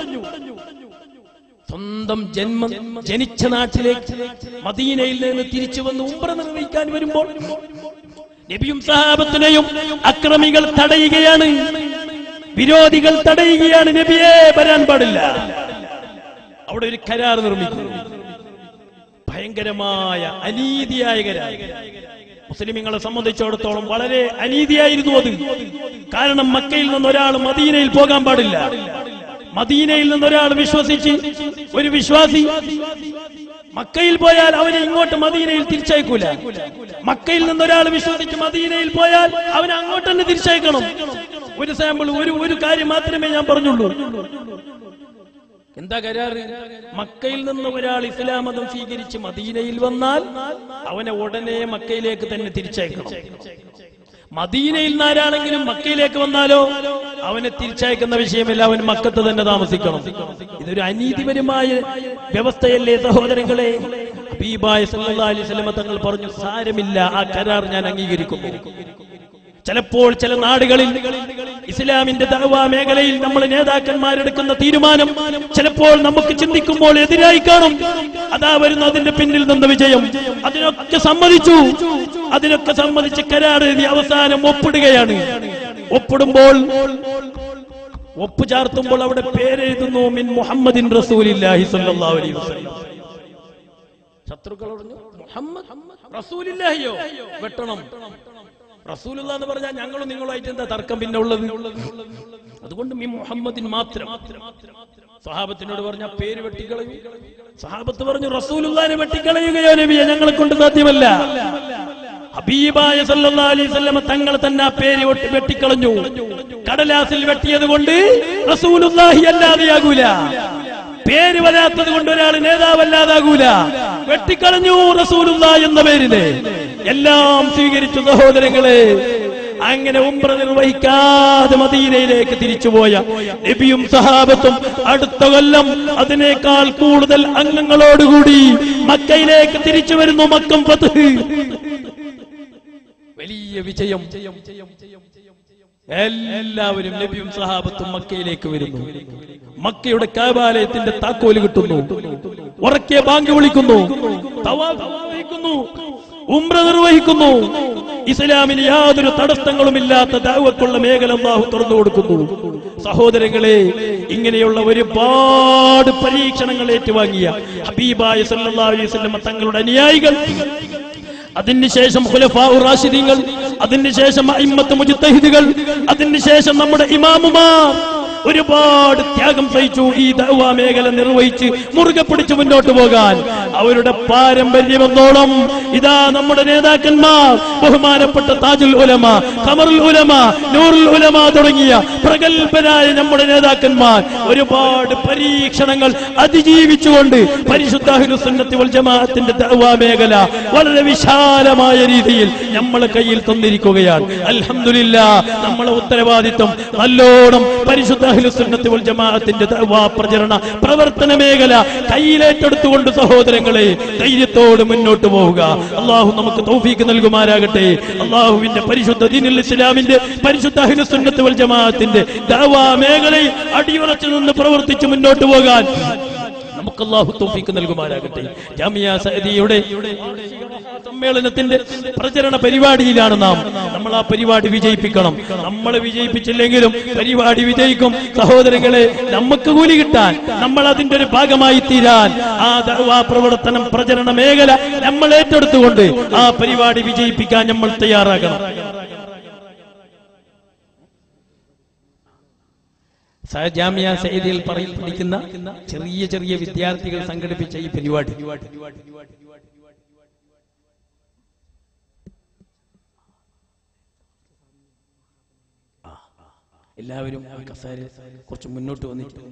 സ്വന്തം ജന്മം ജനിച്ച നാട്ടിലേക്ക് മദീനയിൽ നിന്ന് തിരിച്ചു വന്ന് ഉംറ നിർവഹിക്കാൻ വരുമ്പോൾ നബിയും സഹാബത്തിനെയും അക്രമികൾ തടയുകയാണ് വിരോധികൾ തടയുകയാണ് നബിയെ വരാൻ പാടില്ല അവിടെ ഒരു കരാർ നിർമ്മിക്കുന്നു ഭയങ്കരമായ അനീതിയായ കരാർ മുസ്ലിമിങ്ങളെ സംബന്ധിച്ചിടത്തോളം വളരെ അനീതിയായിരുന്നു അത് കാരണം മക്കയിൽ നിന്ന് ഒരാൾ മദീനയിൽ പോകാൻ പാടില്ല മദീനയിൽ നിന്ന് ഒരാൾ വിശ്വസിച്ച് ഒരു വിശ്വാസി മക്കയിൽ പോയാൽ അവനെ ഇങ്ങോട്ട് മദീനയിൽ തിരിച്ചയക്കൂല മക്കയിൽ നിന്ന് ഒരാൾ വിശ്വസിച്ച് മദീനയിൽ പോയാൽ അവനെ അങ്ങോട്ട് തന്നെ തിരിച്ചയക്കണം ഒരു സാമ്പിൾ ഒരു ഒരു കാര്യം മാത്രമേ ഞാൻ പറഞ്ഞുള്ളൂ എന്താ കരാറ് മക്കയിൽ നിന്ന് ഒരാൾ ഇസ്ലാം മതം സ്വീകരിച്ച് മദീനയിൽ വന്നാൽ അവനെ ഉടനെ മക്കയിലേക്ക് തന്നെ തിരിച്ചയക്കണം മദീനയിൽ നിന്ന് ആരാണെങ്കിലും മക്കയിലേക്ക് വന്നാലോ അവനെ തിരിച്ചയക്കുന്ന വിഷയമില്ല അവൻ മക്കത്ത് തന്നെ താമസിക്കണം ഇതൊരു അനീതിപരമായ വ്യവസ്ഥയല്ലേ സഹോദരങ്ങളെ ഹബീബായ സല്ലല്ലാഹു അലൈഹി വസല്ലമ തങ്ങൾ പറഞ്ഞു സാരമില്ല ആ കരാർ ഞാൻ അംഗീകരിക്കുന്നു ചിലപ്പോൾ ചില നാടുകളിൽ ഇസ്ലാമിന്റെ ദഅവാ മേഖലയിൽ നമ്മൾ നേതാക്കന്മാരെടുക്കുന്ന തീരുമാനം ചിലപ്പോൾ നമുക്ക് ചിന്തിക്കുമ്പോൾ എതിരായി കാണും അതാ വരുന്നു അതിന്റെ പിന്നിൽ നിന്ന് വിജയം അതിനൊക്കെ സമ്മതിച്ചു അതിനൊക്കെ സമ്മതിച്ച് കരാർ എഴുതി അവസാനം ഒപ്പിടുകയാണ് ഒപ്പിടുമ്പോൾ ഒപ്പ് ചാർത്തുമ്പോൾ അവിടെ പേരെഴുതുന്നു മിൻ മുഹമ്മദിൻ റസൂലില്ലാഹി സ്വല്ലല്ലാഹു അലൈഹി വസല്ലം ശത്രുക്കൾ പറഞ്ഞു മുഹമ്മദ് റസൂലില്ലാഹിയോ വെട്ടണം റസൂലുള്ള എന്ന് പറഞ്ഞാൽ ഞങ്ങളും നിങ്ങളുമായിട്ട് എന്താ തർക്കം പിന്നെ ഉള്ളത് അതുകൊണ്ട് മി മുഹമ്മദിൻ മാത്രം സഹാബത്തിനോട് പറഞ്ഞ പേര് വെട്ടിക്കളയൂ സഹാബത്ത് പറഞ്ഞു റസൂലുള്ളാനെ വെട്ടിക്കളയുകയോ നബിയെ ഞങ്ങളെ കൊണ്ട് സാധ്യമല്ല ഹബീബായ സല്ലല്ലാഹു അലൈഹി വസല്ലമ തങ്ങൾ തന്നെ ആ പേര് വെട്ടി വെട്ടിക്കളഞ്ഞു കടലാസിൽ വെട്ടിയത് കൊണ്ട് റസൂലുള്ളാഹി അല്ലാതെയാകൂല പേര് വരാത്തത് കൊണ്ട് ഒരാൾ നേതാവല്ലാതാകൂല വെട്ടിക്കളഞ്ഞു റസൂലുള്ള എന്ന പേരിനെ എല്ലാം സ്വീകരിച്ചു സഹോദരങ്ങളെ അങ്ങനെ ഉംറ നിർവഹിക്കാതെ മദീനയിലേക്ക് തിരിച്ചുപോയ നബിയും സഹാബത്തും അടുത്ത കൊല്ലം അതിനേക്കാൾ കൂടുതൽ അംഗങ്ങളോടുകൂടി മക്കയിലേക്ക് തിരിച്ചു വരുന്നു മക്കം പത്ത് വലിയ വിജയം എല്ലാവരും നബിയും സഹാബത്തും മക്കയിലേക്ക് വരുന്നു മക്കയുടെ കാബാലയത്തിന്റെ താക്കോല് കിട്ടുന്നു ഉറക്കെ ബാങ്ക് വിളിക്കുന്നു തവാഫ് നിർവഹിക്കുന്നു ഉംറ നിർവഹിക്കുന്നു ഇസ്ലാമിന് യാതൊരു തടസ്സങ്ങളുമില്ലാത്ത ദാവക്കുള്ള മേഖല അള്ളാഹു തുറന്നു കൊടുക്കുന്നു സഹോദരങ്ങളെ ഇങ്ങനെയുള്ള ഒരുപാട് പരീക്ഷണങ്ങൾ ഏറ്റുവാങ്ങിയ ഹബീബായ സല്ലല്ലാഹു അലൈഹി വസല്ലം തങ്ങളുടെ അനുയായികൾ അതിനുശേഷം ഖുലഫാഉ റാഷിദീങ്ങൾ അതിനുശേഷം അയിമ്മത്ത് മുജ്തഹിദുകൾ അതിനുശേഷം നമ്മുടെ ഇമാമുമാർ ഒരുപാട് ത്യാഗം സഹിച്ചു ഈ ദഅവാ മേഖല നിർവഹിച്ച് മുറുകെ പിടിച്ച് മുന്നോട്ട് പോകാൻ അവരുടെ പാരമ്പര്യമെന്നോളം ഇതാ നമ്മുടെ നേതാക്കന്മാർ ബഹുമാനപ്പെട്ട താജുൽ ഉലമ ഖമറുൽ ഉലമ നൂറുൽ ഉലമ തുടങ്ങിയ പ്രഗത്ഭരായ നമ്മുടെ നേതാക്കന്മാർ ഒരുപാട് പരീക്ഷണങ്ങൾ അതിജീവിച്ചുകൊണ്ട് പരിശുദ്ധ അഹ്ലുസ് സുന്നത്തി വൽ ജമാഅത്തിന്റെ ദഅവാ മേഖല വളരെ വിശാലമായ രീതിയിൽ നമ്മളെ കയ്യിൽ തന്നിരിക്കുകയാണ് അൽഹംദുലില്ലാ നമ്മളെ ഉത്തരവാദിത്വം നല്ലോണം പരിശുദ്ധ അഹ്ലുസ് സുന്നത്തി വൽ ജമാഅത്തിന്റെ ദഅവാ പ്രചരണ പ്രവർത്തന മേഖല കയ്യിലേറ്റെടുത്തുകൊണ്ട് സഹോദരങ്ങളെ ധൈര്യത്തോട് മുന്നോട്ട് പോവുക അള്ളാഹു നമുക്ക് തൗഫീക്ക് നൽകുമാരാകട്ടെ അള്ളാഹുവിന്റെ പരിശുദ്ധ ദീനുൽ ഇസ്ലാമിന്റെ പരിശുദ്ധ അഹ്ലുസ് സുന്നത്തി വൽ ജമാഅത്തിന്റെ ദഅവാ മേഖലയിൽ അടിയുറച്ചു നിന്ന് പ്രവർത്തിച്ച് മുന്നോട്ട് പോകാൻ നമുക്ക് അള്ളാഹു തൗഫീക്ക് നൽകുമാരാകട്ടെ ജാമിയ സഅദിയുടെ സമ്മേളനത്തിന്റെ പ്രചരണ പരിപാടിയിലാണ് നാം നമ്മൾ ആ പരിപാടി വിജയിപ്പിക്കണം നമ്മൾ വിജയിപ്പിച്ചില്ലെങ്കിലും പരിപാടി വിജയിക്കും സഹോദരങ്ങളെ നമുക്ക് കൂലി കിട്ടാൻ നമ്മൾ അതിന്റെ ഒരു ഭാഗമായി തീരാൻ ആ ദഅവാ പ്രവർത്തനം പ്രചരണ മേഖല നമ്മൾ ഏറ്റെടുത്തുകൊണ്ട് ആ പരിപാടി വിജയിപ്പിക്കാൻ നമ്മൾ തയ്യാറാകണം സ- ജാമിയ സയ്യിദിൽ പറയിൽ പഠിക്കുന്ന ചെറിയ ചെറിയ വിദ്യാർത്ഥികൾ സംഘടിപ്പിച്ച ഈ പരിപാടി ആ, എല്ലാവരും ആ കസേര കുറച്ച് മുന്നോട്ട് വന്നിട്ട്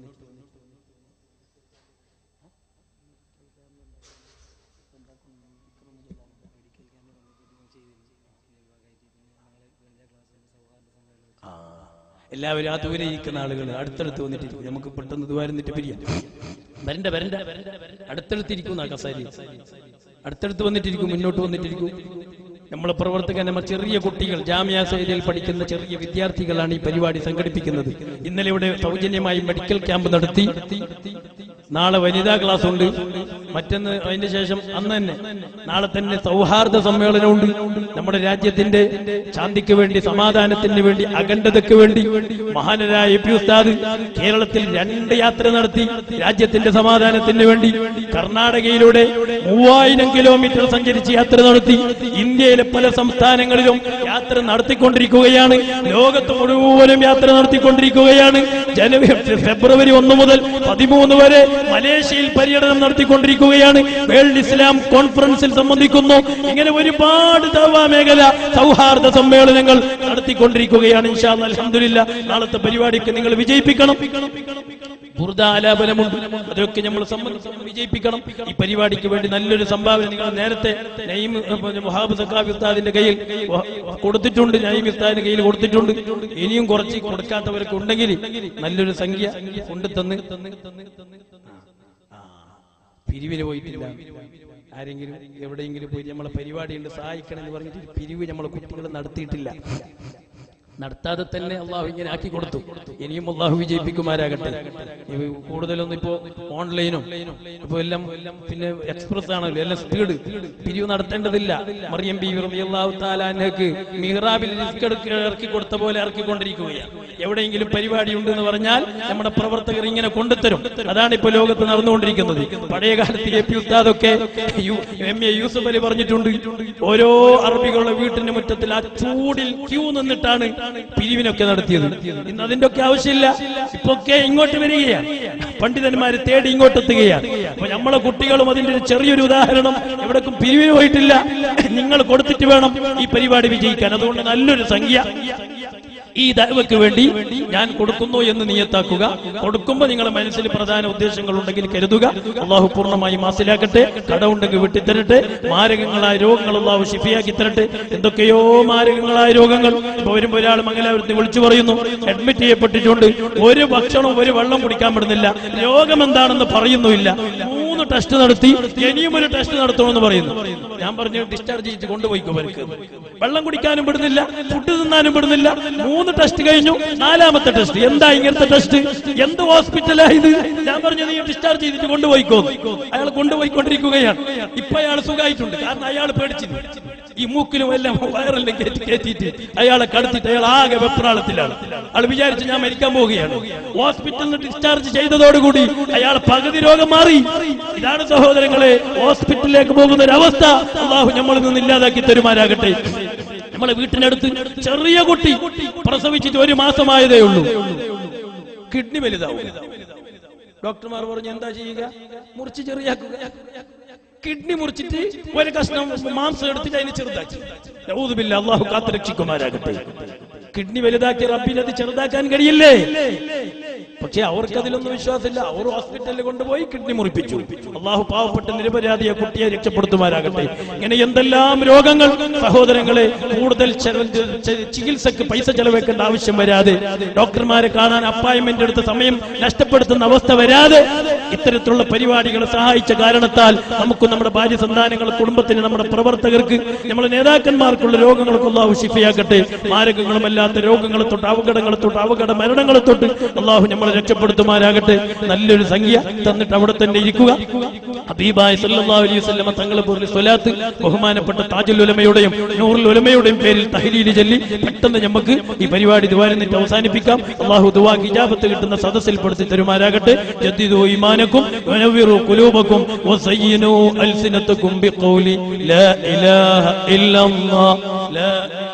ആ, എല്ലാവരും ആ ദൂരെ ഇരിക്കുന്ന ആളുകൾ അടുത്തടുത്ത് വന്നിട്ടിരിക്കും നമുക്ക് പെട്ടെന്ന് ദൂരം പിരിയാം വരണ്ട വരണ്ട അടുത്തടുത്തിരിക്കും ആ കസാരി അടുത്തടുത്ത് വന്നിട്ടിരിക്കും മുന്നോട്ട് വന്നിട്ടിരിക്കും നമ്മളെ പ്രവർത്തകൻ നമ്മ ചെറിയ കുട്ടികൾ ജാമ്യ സൈദിയിൽ പഠിക്കുന്ന ചെറിയ വിദ്യാർത്ഥികളാണ് ഈ പരിപാടി സംഘടിപ്പിക്കുന്നത് ഇന്നലെ ഇവിടെ സൗജന്യമായി മെഡിക്കൽ ക്യാമ്പ് നടത്തി നാളെ വനിതാ ക്ലാസ് ഉണ്ട് മറ്റൊന്ന് അതിന്റെ ശേഷം അന്ന് തന്നെ നാളെ തന്നെ സൗഹാർദ്ദ സമ്മേളനമുണ്ട് നമ്മുടെ രാജ്യത്തിന്റെ ശാന്തിക്ക് വേണ്ടി സമാധാനത്തിന് വേണ്ടി അഖണ്ഡതയ്ക്ക് വേണ്ടി മഹാനരായ എ പി ഉസ്താദ് കേരളത്തിൽ രണ്ട് യാത്ര നടത്തി രാജ്യത്തിന്റെ സമാധാനത്തിന് വേണ്ടി കർണാടകയിലൂടെ മൂവായിരം കിലോമീറ്റർ സഞ്ചരിച്ച് യാത്ര നടത്തി ഇന്ത്യയിലെ പല സംസ്ഥാനങ്ങളിലും യാത്ര നടത്തിക്കൊണ്ടിരിക്കുകയാണ് ലോകത്ത് മുഴുവനും യാത്ര നടത്തിക്കൊണ്ടിരിക്കുകയാണ് ജനുവരി ഫെബ്രുവരി ഒന്ന് മുതൽ പതിമൂന്ന് വരെ മലേഷ്യയിൽ പര്യടനം നടത്തിക്കൊണ്ടിരിക്കുകയാണ് വേൾഡ് ഇസ്ലാം കോൺഫറൻസിൽ സംബന്ധിക്കുന്നു ഇങ്ങനെ ഒരുപാട് ദവാ മേഖല സൗഹാർദ്ദ സമ്മേളനങ്ങൾ നടത്തിക്കൊണ്ടിരിക്കുകയാണ് ഇൻഷാ അല്ലാ, അൽഹംദുലില്ലാ നാളത്തെ പരിപാടിക്ക് നിങ്ങൾ വിജയിപ്പിക്കണം ബുർദ ആലാപനമുണ്ട് അതൊക്കെ നമ്മൾ സംബന്ധിച്ച് വിജയിപ്പിക്കണം ഈ പരിപാടിക്ക് വേണ്ടി നല്ലൊരു സംഭാവന നിങ്ങൾ നേരത്തെ നഈം ഏഹ്, വഹാബ് സക്കാബി ഉസ്താദിന്റെ കയ്യിൽ വ- കൊടുത്തിട്ടുണ്ട് നഈം ഉസ്താദിന്റെ കയ്യിൽ കൊടുത്തിട്ടുണ്ട് ഇനിയും കുറച്ച് കൊടുക്കാത്തവരൊക്കെ ഉണ്ടെങ്കിൽ നല്ലൊരു സംഖ്യ കൊണ്ട് തന്ന് ആ, പിരിവിന് പോയിട്ടില്ല ആരെങ്കിലും എവിടെയെങ്കിലും പോയി നമ്മളെ പരിപാടിയുണ്ട് സഹായിക്കണം എന്ന് പറഞ്ഞിട്ട് ഒരു പിരിവ് നമ്മളെ കുട്ടികൾ നടത്തിയിട്ടില്ല നടത്താതെ തന്നെ അള്ളാഹു ഇങ്ങനെ ആക്കി കൊടുത്തു ഇനിയും അള്ളാഹു വിജയിപ്പിക്കുമാരാകട്ടെ ഇത് കൂടുതലൊന്നും ഇപ്പോ ഓൺലൈനും ഇപ്പൊ എല്ലാം പിന്നെ എക്സ്പ്രസ് ആണല്ലോ എല്ലാം സ്പീഡ് പിരിവ് നടത്തേണ്ടതില്ല മറിയം ബി അള്ളാഹു താലാനക്ക് മിഹ്റാബിൽ റിസ്ക് എടുക്ക- ഇറക്കി കൊടുത്ത പോലെ ഇറക്കിക്കൊണ്ടിരിക്കുകയാണ് എവിടെയെങ്കിലും പരിപാടി ഉണ്ട് എന്ന് പറഞ്ഞാൽ നമ്മുടെ പ്രവർത്തകർ ഇങ്ങനെ കൊണ്ടുത്തരും അതാണ് ഇപ്പൊ ലോകത്ത് നടന്നുകൊണ്ടിരിക്കുന്നത് പഴയ കാലത്ത് എ പി ഉസ്താദൊക്കെ U- M A Yusuf Ali പറഞ്ഞിട്ടുണ്ട് ഓരോ അറബികളുടെ വീട്ടിന്റെ മുറ്റത്തിൽ ആ ചൂടിൽ ക്യൂ നിന്നിട്ടാണ് പിരിവിനൊക്കെ നടത്തിയത് ഇന്ന് അതിന്റെ ഒക്കെ ആവശ്യമില്ല ഇപ്പൊ ഒക്കെ ഇങ്ങോട്ട് വരികയാണ് പണ്ഡിതന്മാര് തേടി ഇങ്ങോട്ട് എത്തുകയാണ് അപ്പൊ നമ്മളെ കുട്ടികളും അതിന്റെ ഒരു ചെറിയൊരു ഉദാഹരണം എവിടേക്കും പിരിവിന് പോയിട്ടില്ല നിങ്ങൾ കൊടുത്തിട്ട് വേണം ഈ പരിപാടി വിജയിക്കാൻ അതുകൊണ്ട് നല്ലൊരു സംഖ്യ ഈ ദൈവക്ക് വേണ്ടി ഞാൻ കൊടുക്കുന്നു എന്ന് നിയത്താക്കുക കൊടുക്കുമ്പോൾ നിങ്ങളുടെ മനസ്സിൽ പ്രധാന ഉദ്ദേശങ്ങൾ ഉണ്ടെങ്കിൽ കരുതുക അള്ളാഹു പൂർണ്ണമായി മാസിലാക്കട്ടെ കടമുണ്ടെങ്കിൽ വിട്ടിത്തരട്ടെ മാരകങ്ങളായ രോഗങ്ങൾ അള്ളാഹു ഷിഫിയാക്കി തരട്ടെ എന്തൊക്കെയോ മാരകങ്ങളായ രോഗങ്ങൾ ഇപ്പൊ വരുമ്പോ ഒരാൾ മംഗലാപുരത്ത് വിളിച്ചു പറയുന്നു അഡ്മിറ്റ് ചെയ്യപ്പെട്ടിട്ടുണ്ട് ഒരു ഭക്ഷണവും ഒരു വെള്ളം കുടിക്കാൻ പറ്റുന്നില്ല രോഗം എന്താണെന്ന് പറയുന്നുമില്ല മൂന്ന് ടെസ്റ്റ് നടത്തി ഇനിയും ഒരു ടെസ്റ്റ് നടത്തണമെന്ന് പറയുന്നു ഞാൻ പറഞ്ഞു ഡിസ്ചാർജ് ചെയ്ത് കൊണ്ടുപോയിക്കോ അവർക്ക് വെള്ളം കുടിക്കാനും പെടുന്നില്ല ഫുഡ് തിന്നാനും പെടുന്നില്ല മൂന്ന് ടെസ്റ്റ് കഴിഞ്ഞു നാലാമത്തെ ടെസ്റ്റ് എന്താ ഇങ്ങനത്തെ ടെസ്റ്റ് എന്ത് ഹോസ്പിറ്റലാ ഇത് ഞാൻ പറഞ്ഞു നീ ഡിസ്ചാർജ് ചെയ്തിട്ട് കൊണ്ടുപോയിക്കോ അയാൾ കൊണ്ടുപോയിക്കൊണ്ടിരിക്കുകയാണ് ഇപ്പൊ അയാൾ സുഖമായിട്ടുണ്ട് കാരണം അയാൾ പേടിച്ചിരുന്നു ഈ മൂക്കിലും എല്ലാം വയറെല്ലാം കയറ്റി കയറ്റിയിട്ട് അയാളെ കടത്തിയിട്ട് അയാൾ ആകെ വെപ്രാളത്തിലാണ് അയാൾ വിചാരിച്ച് ഞാൻ മരിക്കാൻ പോവുകയാണ് ഹോസ്പിറ്റലിൽ നിന്ന് ഡിസ്ചാർജ് ചെയ്തതോടുകൂടി അയാൾ പകുതി രോഗം മാറി ഇതാണ് സഹോദരങ്ങളെ ഹോസ്പിറ്റലിലേക്ക് പോകുന്ന ഒരു അവസ്ഥ അള്ളാഹു നമ്മളിൽ നിന്ന് ഇല്ലാതാക്കി തരുമാരാകട്ടെ നമ്മളെ വീട്ടിനടുത്ത് ചെറിയ കുട്ടി പ്രസവിച്ചിട്ട് ഒരു മാസമായതേ ഉള്ളൂ കിഡ്നി വലുതാവും ഡോക്ടർമാർ പറഞ്ഞു എന്താ ചെയ്യുക മുറിച്ച് ചെറിയാക്കുക കിഡ്നി മുറിച്ചിട്ട് ഒരു കഷ്ണം മാംസം എടുത്തിട്ട് അതിന് ചെറുതാക്കി ഊതുബില്ല അള്ളാഹു കാത്തു രക്ഷിക്കുമാരാകട്ടെ കിഡ്നി വലുതാക്കി റബ്ബിന് അത് ചെറുതാക്കാൻ കഴിയില്ലേ പക്ഷെ അവർക്ക് അതിലൊന്നും വിശ്വാസമില്ല അവർ ഹോസ്പിറ്റലിൽ കൊണ്ടുപോയി കിഡ്നി മുറിപ്പിച്ചു അള്ളാഹു പാവപ്പെട്ട നിരപരാധിയെ കുട്ടിയെ രക്ഷപ്പെടുത്തുമാരാകട്ടെ ഇങ്ങനെ എന്തെല്ലാം രോഗങ്ങൾ സഹോദരങ്ങളെ കൂടുതൽ ചെല- ചെ- ചികിത്സക്ക് പൈസ ചെലവഴിക്കേണ്ട ആവശ്യം വരാതെ ഡോക്ടർമാരെ കാണാൻ അപ്പോയിന്റ്മെന്റ് എടുത്ത സമയം നഷ്ടപ്പെടുത്തുന്ന അവസ്ഥ വരാതെ ഇത്തരത്തിലുള്ള പരിപാടികളെ സഹായിച്ച കാരണത്താൽ നമുക്ക് നമ്മുടെ ഭാര്യ സന്താനങ്ങൾ കുടുംബത്തിന് നമ്മുടെ പ്രവർത്തകർക്ക് നമ്മുടെ നേതാക്കന്മാർക്കുള്ള രോഗങ്ങൾക്ക് അള്ളാഹു ശിഫയാക്കട്ടെ മാരകങ്ങളുമല്ലാത്ത രോഗങ്ങളെ തൊട്ട് അപകടങ്ങളെ തൊട്ട് അപകട മരണങ്ങളെ തൊട്ട് അള്ളാഹു നമ്മൾ നമ്മളെ രക്ഷപ്പെടുത്തുമാരാകട്ടെ നല്ലൊരു സംഖ്യ തന്നിട്ട് അവിടെ തന്നെ ഇരിക്കുക ഹബീബായ സല്ലല്ലാഹു അലൈഹി വസല്ലമ തങ്ങളെ പേരിൽ സ്വലാത്ത് ബഹുമാനപ്പെട്ട താജുൽ ഉലമയുടെയും നൂറുൽ ഉലമയുടെയും പേരിൽ തഹ്ലീൽ ചൊല്ലി പെട്ടെന്ന് നമുക്ക് ഈ പരിപാടി ദുവാരിന്നിട്ട് അവസാനിപ്പിക്കാം അള്ളാഹു ദുവാ ഇജാബത്ത് കിട്ടുന്ന സദസ്സിൽ പെടുത്തി തരുമാരാകട്ടെ ജദ്ദിദു ഈമാനക്കും വനവ്വിറു ഖുലൂബക്കും വസയ്യിനു അൽസിനത്തക്കും ബിഖൗലി ലാ ഇലാഹ ഇല്ലല്ലാഹ് ലാ